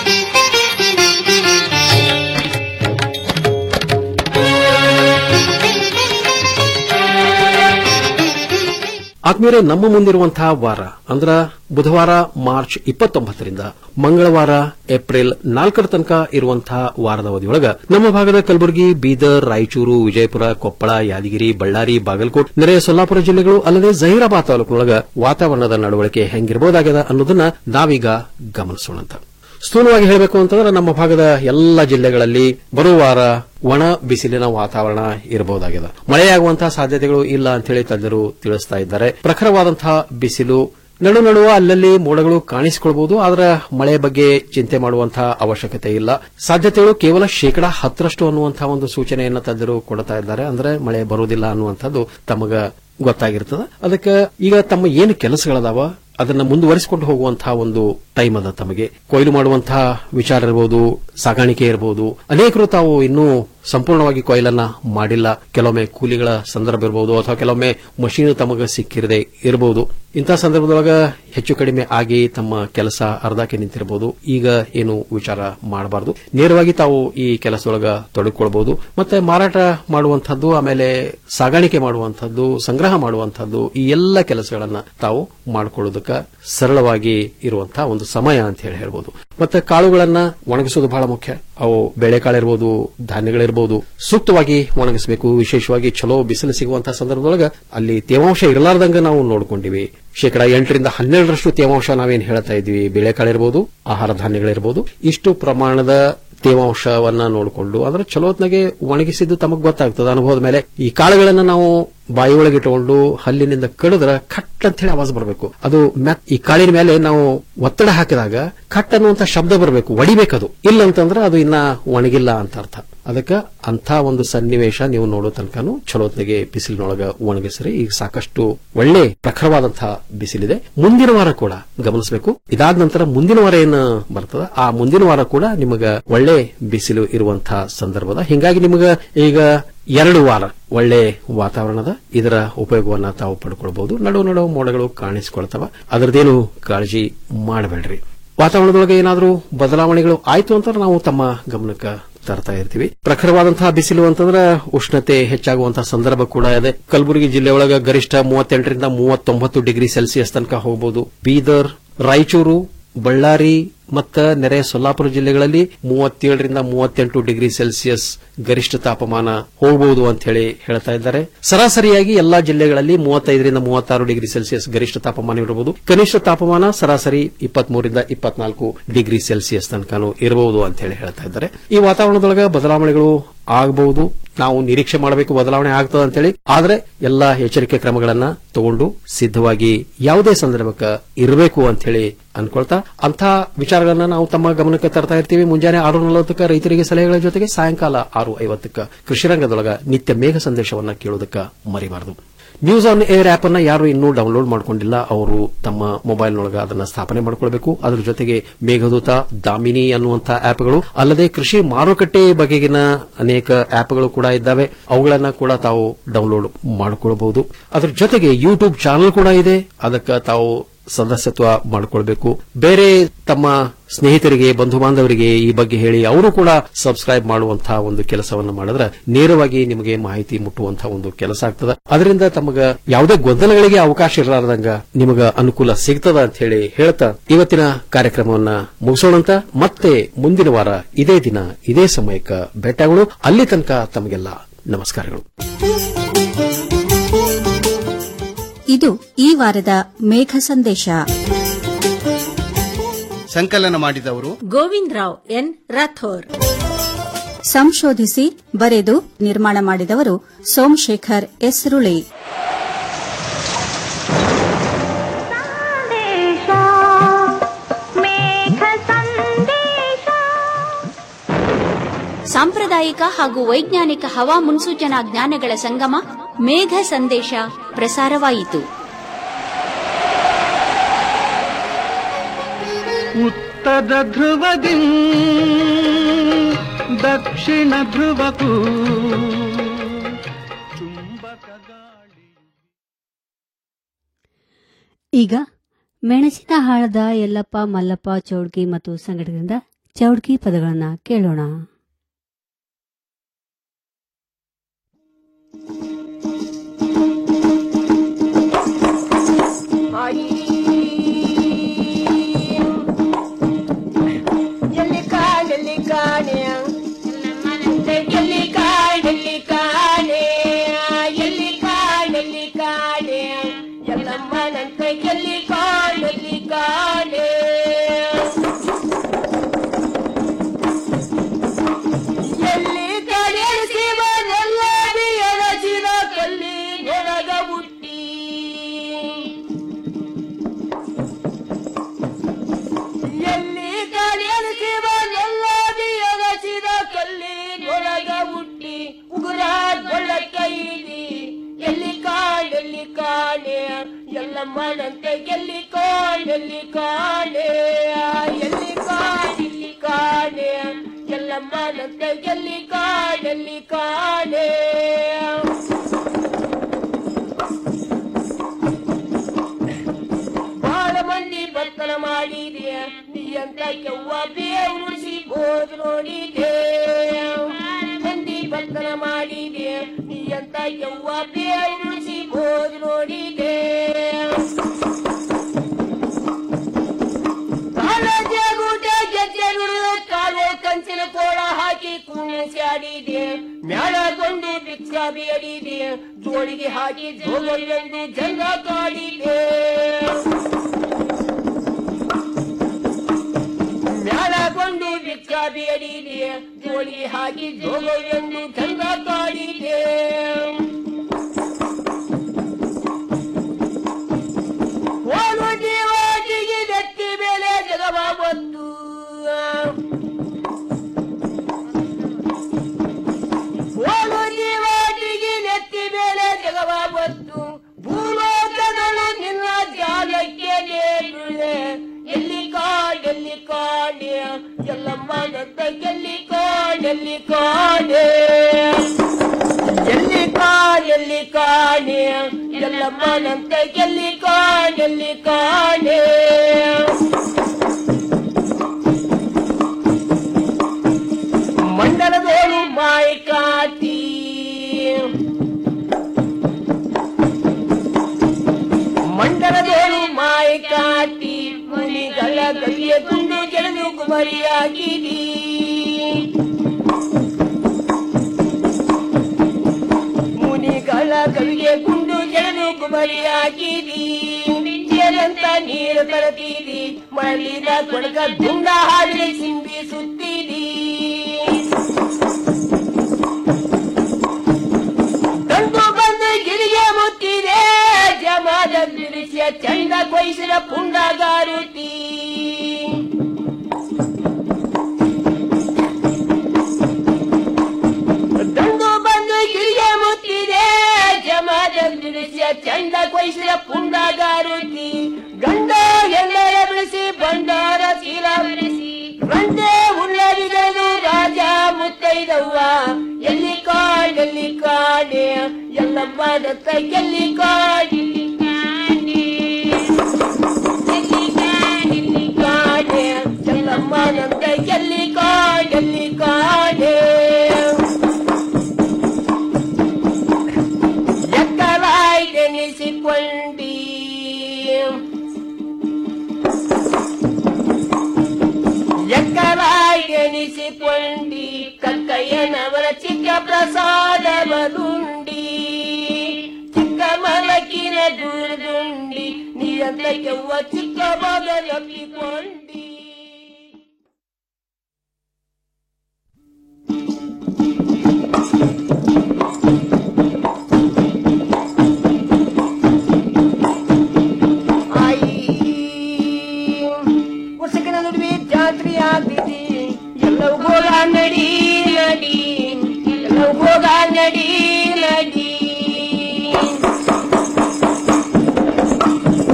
ಆತ್ಮೀಯರೇ ನಮ್ಮ ಮುಂದಿರುವಂತಹ ವಾರ ಅಂದ್ರ ಬುಧವಾರ ಮಾರ್ಚ್ ಇಪ್ಪತ್ತೊಂಬತ್ತರಿಂದ ಮಂಗಳವಾರ ಏಪ್ರಿಲ್ ನಾಲ್ಕರ ತನಕ ಇರುವಂತಹ ವಾರದ ಅವಧಿಯೊಳಗ ನಮ್ಮ ಭಾಗದ ಕಲಬುರಗಿ ಬೀದರ್ ರಾಯಚೂರು ವಿಜಯಪುರ ಕೊಪ್ಪಳ ಯಾದಗಿರಿ ಬಳ್ಳಾರಿ ಬಾಗಲಕೋಟ್ ನೆರೆಯ ಸೊಲ್ಲಾಪುರ ಜಿಲ್ಲೆಗಳು ಅಲ್ಲದೆ ಜಹೀರಾಬಾದ್ ತಾಲೂಕಿನೊಳಗ ವಾತಾವರಣದ ನಡವಳಿಕೆ ಹೆಂಗಿರಬಹುದಾಗಿದೆ ಅನ್ನೋದನ್ನ ನಾವೀಗ ಗಮನಿಸೋಣಂತ ಸ್ಥೂಲವಾಗಿ ಹೇಳಬೇಕು ಅಂತಂದ್ರೆ ನಮ್ಮ ಭಾಗದ ಎಲ್ಲ ಜಿಲ್ಲೆಗಳಲ್ಲಿ ಬರುವ ವಾರ ಒಣ ಬಿಸಿಲಿನ ವಾತಾವರಣ ಇರಬಹುದಾಗಿದೆ ಮಳೆಯಾಗುವಂತಹ ಸಾಧ್ಯತೆಗಳು ಇಲ್ಲ ಅಂತ ಹೇಳಿ ತಜ್ಞರು ತಿಳಿಸ್ತಾ ಇದ್ದಾರೆ ಪ್ರಖರವಾದಂತಹ ಬಿಸಿಲು ನಡು ನಡುವ ಅಲ್ಲಲ್ಲಿ ಮೋಡಗಳು ಕಾಣಿಸಿಕೊಳ್ಬಹುದು ಆದರೆ ಮಳೆ ಬಗ್ಗೆ ಚಿಂತೆ ಮಾಡುವಂತಹ ಅವಶ್ಯಕತೆ ಇಲ್ಲ ಸಾಧ್ಯತೆಗಳು ಕೇವಲ ಶೇಕಡಾ ಹತ್ತರಷ್ಟು ಅನ್ನುವಂತಹ ಒಂದು ಸೂಚನೆಯನ್ನು ತಜ್ಞರು ಕೊಡ್ತಾ ಇದ್ದಾರೆ ಅಂದ್ರೆ ಮಳೆ ಬರುವುದಿಲ್ಲ ಅನ್ನುವಂಥದ್ದು ತಮಗ ಗೊತ್ತಾಗಿರ್ತದೆ ಅದಕ್ಕೆ ಈಗ ತಮ್ಮ ಏನು ಕೆಲಸಗಳದಾವ ಅದನ್ನ ಮುಂದುವರಿಸಿಕೊಂಡು ಹೋಗುವಂತಹ ಒಂದು ಟೈಮ್ ಅದ ತಮಗೆ ಕೊಯ್ಲು ಮಾಡುವಂತಹ ವಿಚಾರ ಇರಬಹುದು ಸಾಗಾಣಿಕೆ ಇರಬಹುದು ಅನೇಕರು ತಾವು ಇನ್ನೂ ಸಂಪೂರ್ಣವಾಗಿ ಕೊಯ್ಲನ್ನ ಮಾಡಿಲ್ಲ ಕೆಲವೊಮ್ಮೆ ಕೂಲಿಗಳ ಸಂದರ್ಭ ಇರಬಹುದು ಅಥವಾ ಕೆಲವೊಮ್ಮೆ ಮಷೀನ್ ತಮಗೆ ಸಿಕ್ಕಿರದೆ ಇರಬಹುದು ಇಂತಹ ಸಂದರ್ಭದೊಳಗ ಹೆಚ್ಚು ಕಡಿಮೆ ಆಗಿ ತಮ್ಮ ಕೆಲಸ ಅರ್ಧಕ್ಕೆ ನಿಂತಿರಬಹುದು ಈಗ ಏನು ವಿಚಾರ ಮಾಡಬಾರದು ನೇರವಾಗಿ ತಾವು ಈ ಕೆಲಸದೊಳಗ ತೊಡಗಿಕೊಳ್ಬಹುದು ಮತ್ತೆ ಮಾರಾಟ ಮಾಡುವಂತಹದ್ದು ಆಮೇಲೆ ಸಾಗಾಣಿಕೆ ಮಾಡುವಂತಹದ್ದು ಸಂಗ್ರಹ ಮಾಡುವಂತಹದ್ದು ಈ ಎಲ್ಲ ಕೆಲಸಗಳನ್ನ ತಾವು ಮಾಡಿಕೊಳ್ಳೋದಕ್ಕೆ ಸರಳವಾಗಿ ಇರುವಂತಹ ಒಂದು ಸಮಯ ಅಂತ ಹೇಳಿ ಹೇಳ್ಬೋದು ಮತ್ತೆ ಕಾಳುಗಳನ್ನ ಒಣಗಿಸೋದು ಬಹಳ ಮುಖ್ಯ ಅವು ಬೇಳೆಕಾಳಿರ್ಬೋದು ಧಾನ್ಯಗಳಿರ್ಬೋದು ಸೂಕ್ತವಾಗಿ ಒಣಗಿಸಬೇಕು ವಿಶೇಷವಾಗಿ ಚಲೋ ಬಿಸಿಲು ಸಿಗುವಂತಹ ಸಂದರ್ಭದೊಳಗ ಅಲ್ಲಿ ತೇವಾಂಶ ಇರಲಾರ್ದಂಗ ನಾವು ನೋಡ್ಕೊಂಡಿವಿ ಶೇಕಡಾ ಎಂಟರಿಂದ ಹನ್ನೆರಡರಷ್ಟು ತೇವಾಂಶ ನಾವೇನ್ ಹೇಳ್ತಾ ಇದ್ವಿ ಬೇಳೆಕಾಳಿರ್ಬೋದು ಆಹಾರ ಧಾನ್ಯಗಳಿರ್ಬೋದು ಇಷ್ಟು ಪ್ರಮಾಣದ ತೇವಾಂಶವನ್ನ ನೋಡಿಕೊಂಡು ಅಂದ್ರೆ ಚಲೋತ್ನಾಗೆ ಒಣಗಿಸಿದ್ದು ತಮಗ್ ಗೊತ್ತಾಗ್ತದೆ ಅನುಭವದ ಮೇಲೆ ಈ ಕಾಳುಗಳನ್ನ ನಾವು ಬಾಯಿ ಒಳಗೆ ಇಟ್ಟುಕೊಂಡು ಹಲ್ಲಿನಿಂದ ಕಡಿದ್ರ ಖಟ್ ಅಂತ ಹೇಳಿ ಆವಾಜ್ ಬರಬೇಕು ಅದು ಮೆತ್ ಈ ಕಾಳಿನ ಮೇಲೆ ನಾವು ಒತ್ತಡ ಹಾಕಿದಾಗ ಖಟ್ ಅನ್ನುವಂತ ಶಬ್ದ ಬರಬೇಕು ಒಡಿಬೇಕದು ಇಲ್ಲ ಅಂತಂದ್ರೆ ಅದು ಇನ್ನ ಒಣಗಿಲ್ಲ ಅಂತ ಅರ್ಥ ಅದಕ್ಕೆ ಅಂತ ಒಂದು ಸನ್ನಿವೇಶ ನೀವು ನೋಡೋ ತನಕನು ಚಲೋತ್ನಾಗೆ ಬಿಸಿಲಿನೊಳಗ ಒಣಗಿಸ್ರಿ ಈಗ ಸಾಕಷ್ಟು ಒಳ್ಳೆ ಪ್ರಖರವಾದಂತಹ ಬಿಸಿಲಿದೆ ಮುಂದಿನ ವಾರ ಕೂಡ ಗಮನಿಸಬೇಕು ಇದಾದ ನಂತರ ಮುಂದಿನ ವಾರ ಏನು ಬರ್ತದ ಆ ಮುಂದಿನ ವಾರ ಕೂಡ ನಿಮಗ ಒಳ್ಳೆ ಬಿಸಿಲು ಇರುವಂತಹ ಸಂದರ್ಭದ ಹಿಂಗಾಗಿ ನಿಮಗ ಈಗ ಎರಡು ವಾರ ಒಳ್ಳೆ ವಾತಾವರಣದ ಇದರ ಉಪಯೋಗವನ್ನ ತಾವು ಪಡ್ಕೊಳ್ಬಹುದು ನಡು ನಡು ಮೋಡಗಳು ಕಾಣಿಸಿಕೊಳ್ತವ ಅದರದೇನು ಕಾಳಜಿ ಮಾಡಬೇಡ್ರಿ ವಾತಾವರಣದೊಳಗೆ ಏನಾದರೂ ಬದಲಾವಣೆಗಳು ಆಯ್ತು ಅಂತ ನಾವು ತಮ್ಮ ಗಮನಕ್ಕೆ ತರ್ತಾ ಇರ್ತೀವಿ ಪ್ರಖರವಾದಂತಹ ಬಿಸಿಲು ಅಂತಂದ್ರೆ ಉಷ್ಣತೆ ಹೆಚ್ಚಾಗುವಂತಹ ಸಂದರ್ಭ ಕೂಡ ಇದೆ ಕಲಬುರಗಿ ಜಿಲ್ಲೆಯೊಳಗ ಗರಿಷ್ಠ ಮೂವತ್ತೆಂಟರಿಂದ ಮೂವತ್ತೊಂಬತ್ತು ಡಿಗ್ರಿ ಸೆಲ್ಸಿಯಸ್ ತನಕ ಹೋಗಬಹುದು ಬೀದರ್ ರಾಯಚೂರು ಬಳ್ಳಾರಿ ಮತ್ತ ನೆರೆಯ ಸೊಲ್ಲಾಪುರ ಜಿಲ್ಲೆಗಳಲ್ಲಿ ಮೂವತ್ತೇಳರಿಂದ ಮೂವತ್ತೆಂಟು ಡಿಗ್ರಿ ಸೆಲ್ಸಿಯಸ್ ಗರಿಷ್ಠ ತಾಪಮಾನ ಹೋಗಬಹುದು ಅಂತ ಹೇಳಿ ಹೇಳ್ತಾ ಇದ್ದಾರೆ ಸರಾಸರಿಯಾಗಿ ಎಲ್ಲಾ ಜಿಲ್ಲೆಗಳಲ್ಲಿ ಮೂವತ್ತೈದರಿಂದ ಮೂವತ್ತಾರು ಡಿಗ್ರಿ ಸೆಲ್ಸಿಯಸ್ ಗರಿಷ್ಠ ತಾಪಮಾನ ಇರಬಹುದು ಕನಿಷ್ಠ ತಾಪಮಾನ ಸರಾಸರಿ ಇಪ್ಪತ್ಮೂರರಿಂದ ಇಪ್ಪತ್ನಾಲ್ಕು ಡಿಗ್ರಿ ಸೆಲ್ಸಿಯಸ್ ತನಕನೂ ಇರಬಹುದು ಅಂತ ಹೇಳಿ ಹೇಳ್ತಾ ಇದ್ದಾರೆ ಈ ವಾತಾವರಣದೊಳಗ ಬದಲಾವಣೆಗಳು ಆಗಬಹುದು ನಾವು ನಿರೀಕ್ಷೆ ಮಾಡಬೇಕು ಬದಲಾವಣೆ ಆಗ್ತದೆ ಅಂತೇಳಿ ಆದ್ರೆ ಎಲ್ಲಾ ಎಚ್ಚರಿಕೆ ಕ್ರಮಗಳನ್ನ ತಗೊಂಡು ಸಿದ್ಧವಾಗಿ ಯಾವುದೇ ಸಂದರ್ಭಕ್ಕೆ ಇರಬೇಕು ಅಂತ ಹೇಳಿ ಅನ್ಕೊಳ್ತಾ ಅಂತ ವಿಚಾರಗಳನ್ನ ನಾವು ತಮ್ಮ ಗಮನಕ್ಕೆ ತರ್ತಾ ಇರ್ತೀವಿ ಮುಂಜಾನೆ ಆರು ನಲವತ್ತಕ್ಕ ರೈತರಿಗೆ ಸಲಹೆಗಳ ಜೊತೆಗೆ ಸಾಯಂಕಾಲ ಆರು ಐವತ್ತಕ್ಕ ಕೃಷಿ ರಂಗದೊಳಗ ನಿತ್ಯ ಮೇಘ ಸಂದೇಶವನ್ನ ಕೇಳೋದಕ್ಕ ಮರಿಬಾರದು ನ್ಯೂಸ್ ಆನ್ ಏರ್ ಆಪ್ ಅನ್ನ ಯಾರು ಇನ್ನೂ ಡೌನ್ಲೋಡ್ ಮಾಡ್ಕೊಂಡಿಲ್ಲ ಅವರು ತಮ್ಮ ಮೊಬೈಲ್ನೊಳಗೆ ಅದನ್ನ ಸ್ಥಾಪನೆ ಮಾಡ್ಕೊಳ್ಬೇಕು ಅದರ ಜೊತೆಗೆ ಮೇಘದೂತ ದಾಮಿನಿ ಅನ್ನುವಂತಹ ಆಪ್ಗಳು ಅಲ್ಲದೆ ಕೃಷಿ ಮಾರುಕಟ್ಟೆ ಬಗೆಗಿನ ಅನೇಕ ಆಪ್ಗಳು ಕೂಡ ಇದ್ದಾವೆ ಅವುಗಳನ್ನ ಕೂಡ ತಾವು ಡೌನ್ಲೋಡ್ ಮಾಡಿಕೊಳ್ಳಬಹುದು ಅದರ ಜೊತೆಗೆ ಯೂಟ್ಯೂಬ್ ಚಾನೆಲ್ ಕೂಡ ಇದೆ ಅದಕ್ಕೆ ತಾವು ಸದಸ್ಯತ್ವ ಮಾಡಿಕೊಳ್ಬೇಕು ಬೇರೆ ತಮ್ಮ ಸ್ನೇಹಿತರಿಗೆ ಬಂಧು ಬಾಂಧವರಿಗೆ ಈ ಬಗ್ಗೆ ಹೇಳಿ ಅವರು ಕೂಡ ಸಬ್ಸ್ಕ್ರೈಬ್ ಮಾಡುವಂತಹ ಒಂದು ಕೆಲಸವನ್ನು ಮಾಡಿದ್ರೆ ನೇರವಾಗಿ ನಿಮಗೆ ಮಾಹಿತಿ ಮುಟ್ಟುವಂತಹ ಒಂದು ಕೆಲಸ ಆಗ್ತದ ಅದರಿಂದ ತಮಗ ಯಾವುದೇ ಗೊಂದಲಗಳಿಗೆ ಅವಕಾಶ ಇರಲಾರ್ದಂಗ ನಿಮಗ ಅನುಕೂಲ ಸಿಗ್ತದ ಅಂತ ಹೇಳಿ ಹೇಳ್ತಾ ಇವತ್ತಿನ ಕಾರ್ಯಕ್ರಮವನ್ನ ಮುಗಿಸೋಣಂತ ಮತ್ತೆ ಮುಂದಿನ ವಾರ ಇದೇ ದಿನ ಇದೇ ಸಮಯಕ್ಕೆ ಭೇಟಿಯಾಗೋಣ ಅಲ್ಲಿ ತನಕ ತಮಗೆಲ್ಲ ನಮಸ್ಕಾರಗಳು ಇದು ಈ ವಾರದ ಮೇಘ ಸಂದೇಶ ಸಂಕಲನ ಮಾಡಿದವರು ಗೋವಿಂದ್ ರಾವ್ ಎನ್ ರಾಥೋರ್ ಸಂಶೋಧಿಸಿ ಬರೆದು ನಿರ್ಮಾಣ ಮಾಡಿದವರು ಸೋಮಶೇಖರ್ ಎಸ್ರುಳಿ ಸಾಂಪ್ರದಾಯಿಕ ಹಾಗೂ ವೈಜ್ಞಾನಿಕ ಹವಾ ಮುನ್ಸೂಚನಾ ಜ್ಞಾನಗಳ ಸಂಗಮ ಮೇಘ ಸಂದೇಶ ಪ್ರಸಾರವಾಯಿತು ಉತ್ತರ ಧ್ರುವದಿ ದಕ್ಷಿಣ ಧ್ರುವಕ್ಕೂ ಈಗ ಮೆಣಸಿನ ಹಾಳದ ಯಲ್ಲಪ್ಪ ಮಲ್ಲಪ್ಪ ಚೌಡ್ಕಿ ಮತ್ತು ಸಂಘಟನೆಯಿಂದ ಚೌಡ್ಕಿ ಪದಗಳನ್ನು ಕೇಳೋಣ ಎಲ್ಲಿ ಕಾಣೆಲ್ಲಿ ಕಾಣೆ ಎಲ್ಲಿ ಕಾಣೆಲ್ಲಿ ಕಾಣೆ ಎಲ್ಲಿ ಕಾಣೆಲ್ಲಿ ಕಾಣೆ ಎಲ್ಲಮ್ಮನಂತ ಎಲ್ಲಿ ಕಾಣೆಲ್ಲಿ ಕಾಣೆ ಎಲ್ಲಿ ಕಾಣೆ ಶಿವನೆಲ್ಲ ಎಳಚಿನ ಕಲ್ಲಿ ನೆಲಗ ಹುಟ್ಟಿ ಎಲ್ಲಿ ಕಾಣಿಯಲು ಶಿವನೆಲ್ಲ ಬಿಯಗಸಿದ ಕಲ್ಲಿನೊಳಗ ಹುಟ್ಟಿ ಉಗುರ ಗೊಳ್ಳ ಕೈಲಿ ಎಲ್ಲಿ ಕಾಣೆಲ್ಲಿ ಕಾಣೆ ಎಲ್ಲ ಮನಂತೆ ಎಲ್ಲಿ ಕಾಣೆಲ್ಲಿ ಕಾಣೆ ಎಲ್ಲಿ ಕಾಣಿಲ್ಲಿ ಕಾಣೆ ಎಲ್ಲ ಮನಂತೆ ಎಲ್ಲಿ ಕಾಣೆಲ್ಲಿ ಕಾಣೆ ಬಹಳ ಮಂದಿ ಬತ್ತಲ ಮಾಡಿದೆ ನೀ ಅಂತ ಕೆವ್ವ ಬೇವು ಉಳಿಸಿ ಹೋದ್ ನೋಡಿದೆ ಮಂದಿ ಬತ್ತಲ ಮಾಡಿದೆ ನೀ ಅಂತ ಕೆವ್ವ ಬೇವು ಉಳಿಸಿ ಹೋದ್ ನೋಡಿದೆ ಕಾಲಜ ಗೂಟ ಗೆಜ್ಜೆ ನುಡಿದು ಕಾಲೇ ಕಂಚಿನ ಕೋಳ ಹಾಕಿ ಕುಣಿಸಾಡಿದೆ ಮ್ಯಾಳಗೊಂಡು ಭಿಕ್ಷಾ ಬೇಡಿದೆ ಜೋಳಿಗೆ ಹಾಕಿ ಜೋಗಲೆಂದು ಜಂಗ ಕಾಡಿದೆ ಮ್ಯಾಳಗೊಂಡು ಭಿಕ್ಷಾ ಬೇಡಿದೆ ಜೋಳಿಗೆ ಹಾಕಿ ಜೋಗಲೆಂದು ಜಂಗ ಕಾಡಿದೆ ಓನು ಜೀವಾಟಿಗೆ ನೆತ್ತಿ ಮೇಲೆ ಜಗವ ಬಂತು ಓನು ಜೀವಾಟಿಗೆ ನೆತ್ತಿ ಮೇಲೆ ಜಗವ ಬಂತು ಭೂಲೋಕದಳು ನಿನ್ನ ಜಾಲಕ್ಕೆ ನೇರುಳೆ ಎಲ್ಲಿ ಕಾಡೆಲ್ಲಿ ಕಾಣೆ ಎಲ್ಲಮ್ಮ ನತ್ತ ಎಲ್ಲಿ ಕಾಡೆಲ್ಲಿ ಕಾಣೆ ಎಲ್ಲಿ ಕಾಣೆಲ್ಲಿ ಕಾಣೆ ಎಲ್ಲಮ್ಮ ನಂತ ಎಲ್ಲಿ ಕಾಣೆಲ್ಲಿ ಕಾಣೆ ಮಂಡಲದೋಳು ಮಾಯಿ ಕಾಟಿ ಮಂಡಲದೋಳು ಮಾಯಿ ಕಾಟಿ ಮುನಿಗಳ ಗಲಿಯ ತುಂಡು ಗೆಳೆದು ಕುಮರಿಯಾಗಿರಿ ಮುನಿಗಳ ಕವಿಗೆ ಗುಂಡು ಗೆಳೆದು ಕುಮರಿಯಾಗಿರಿ ಮಿಂಚೆರಂತ ನೀರು ತರತೀರಿ ಮರಳಿದ ಕೊಡಗ ದುಂಡ ಹಾಡಿ ಸಿಂಬಿಸುತ್ತೀರಿ ತಂದು ಬಂದು ಗಿರಿಗೆ ಮುತ್ತಿದೆ ಜಮಾದ ಬಿಡಿಸಿಯ ಚಂದ ಕೊಯ್ಸಿದ ಪುಂಡಗಾರುತಿ ತಂದು ಬಂದು ಗಿರಿಗೆ ಮುತ್ತಿದೆ ಜಮಾದ ಬಿಡಿಸಿಯ ಚೆಲ್ಲಮ್ಮನಂತ ಗೆಲ್ಲಿ ಕಾಡಿ ಕಾಡೆ ಚೆಲ್ಲಮ್ಮನಂತ ಗೆಲ್ಲಿ ಕಾಡೆಲ್ಲಿ ಕಾಡೆ ಎತ್ತಲಾಯ್ದೆನಿಸಿಕೊಂಡಿ ಎತ್ತಲಾಯ್ದೆನಿಸಿಕೊಂಡಿ ಕಕ್ಕಯ್ಯನವರ ಚಿಕ್ಕ ಪ್ರಸಾದವರುಂಡಿ ಚಿಕ್ಕ ಮಲಕಿನ ದೂರದುಂಡಿ ನೀರಂತ ಕೆವ್ವ ಚಿಕ್ಕ ಮಗನಪ್ಪಿಕೊಂಡಿ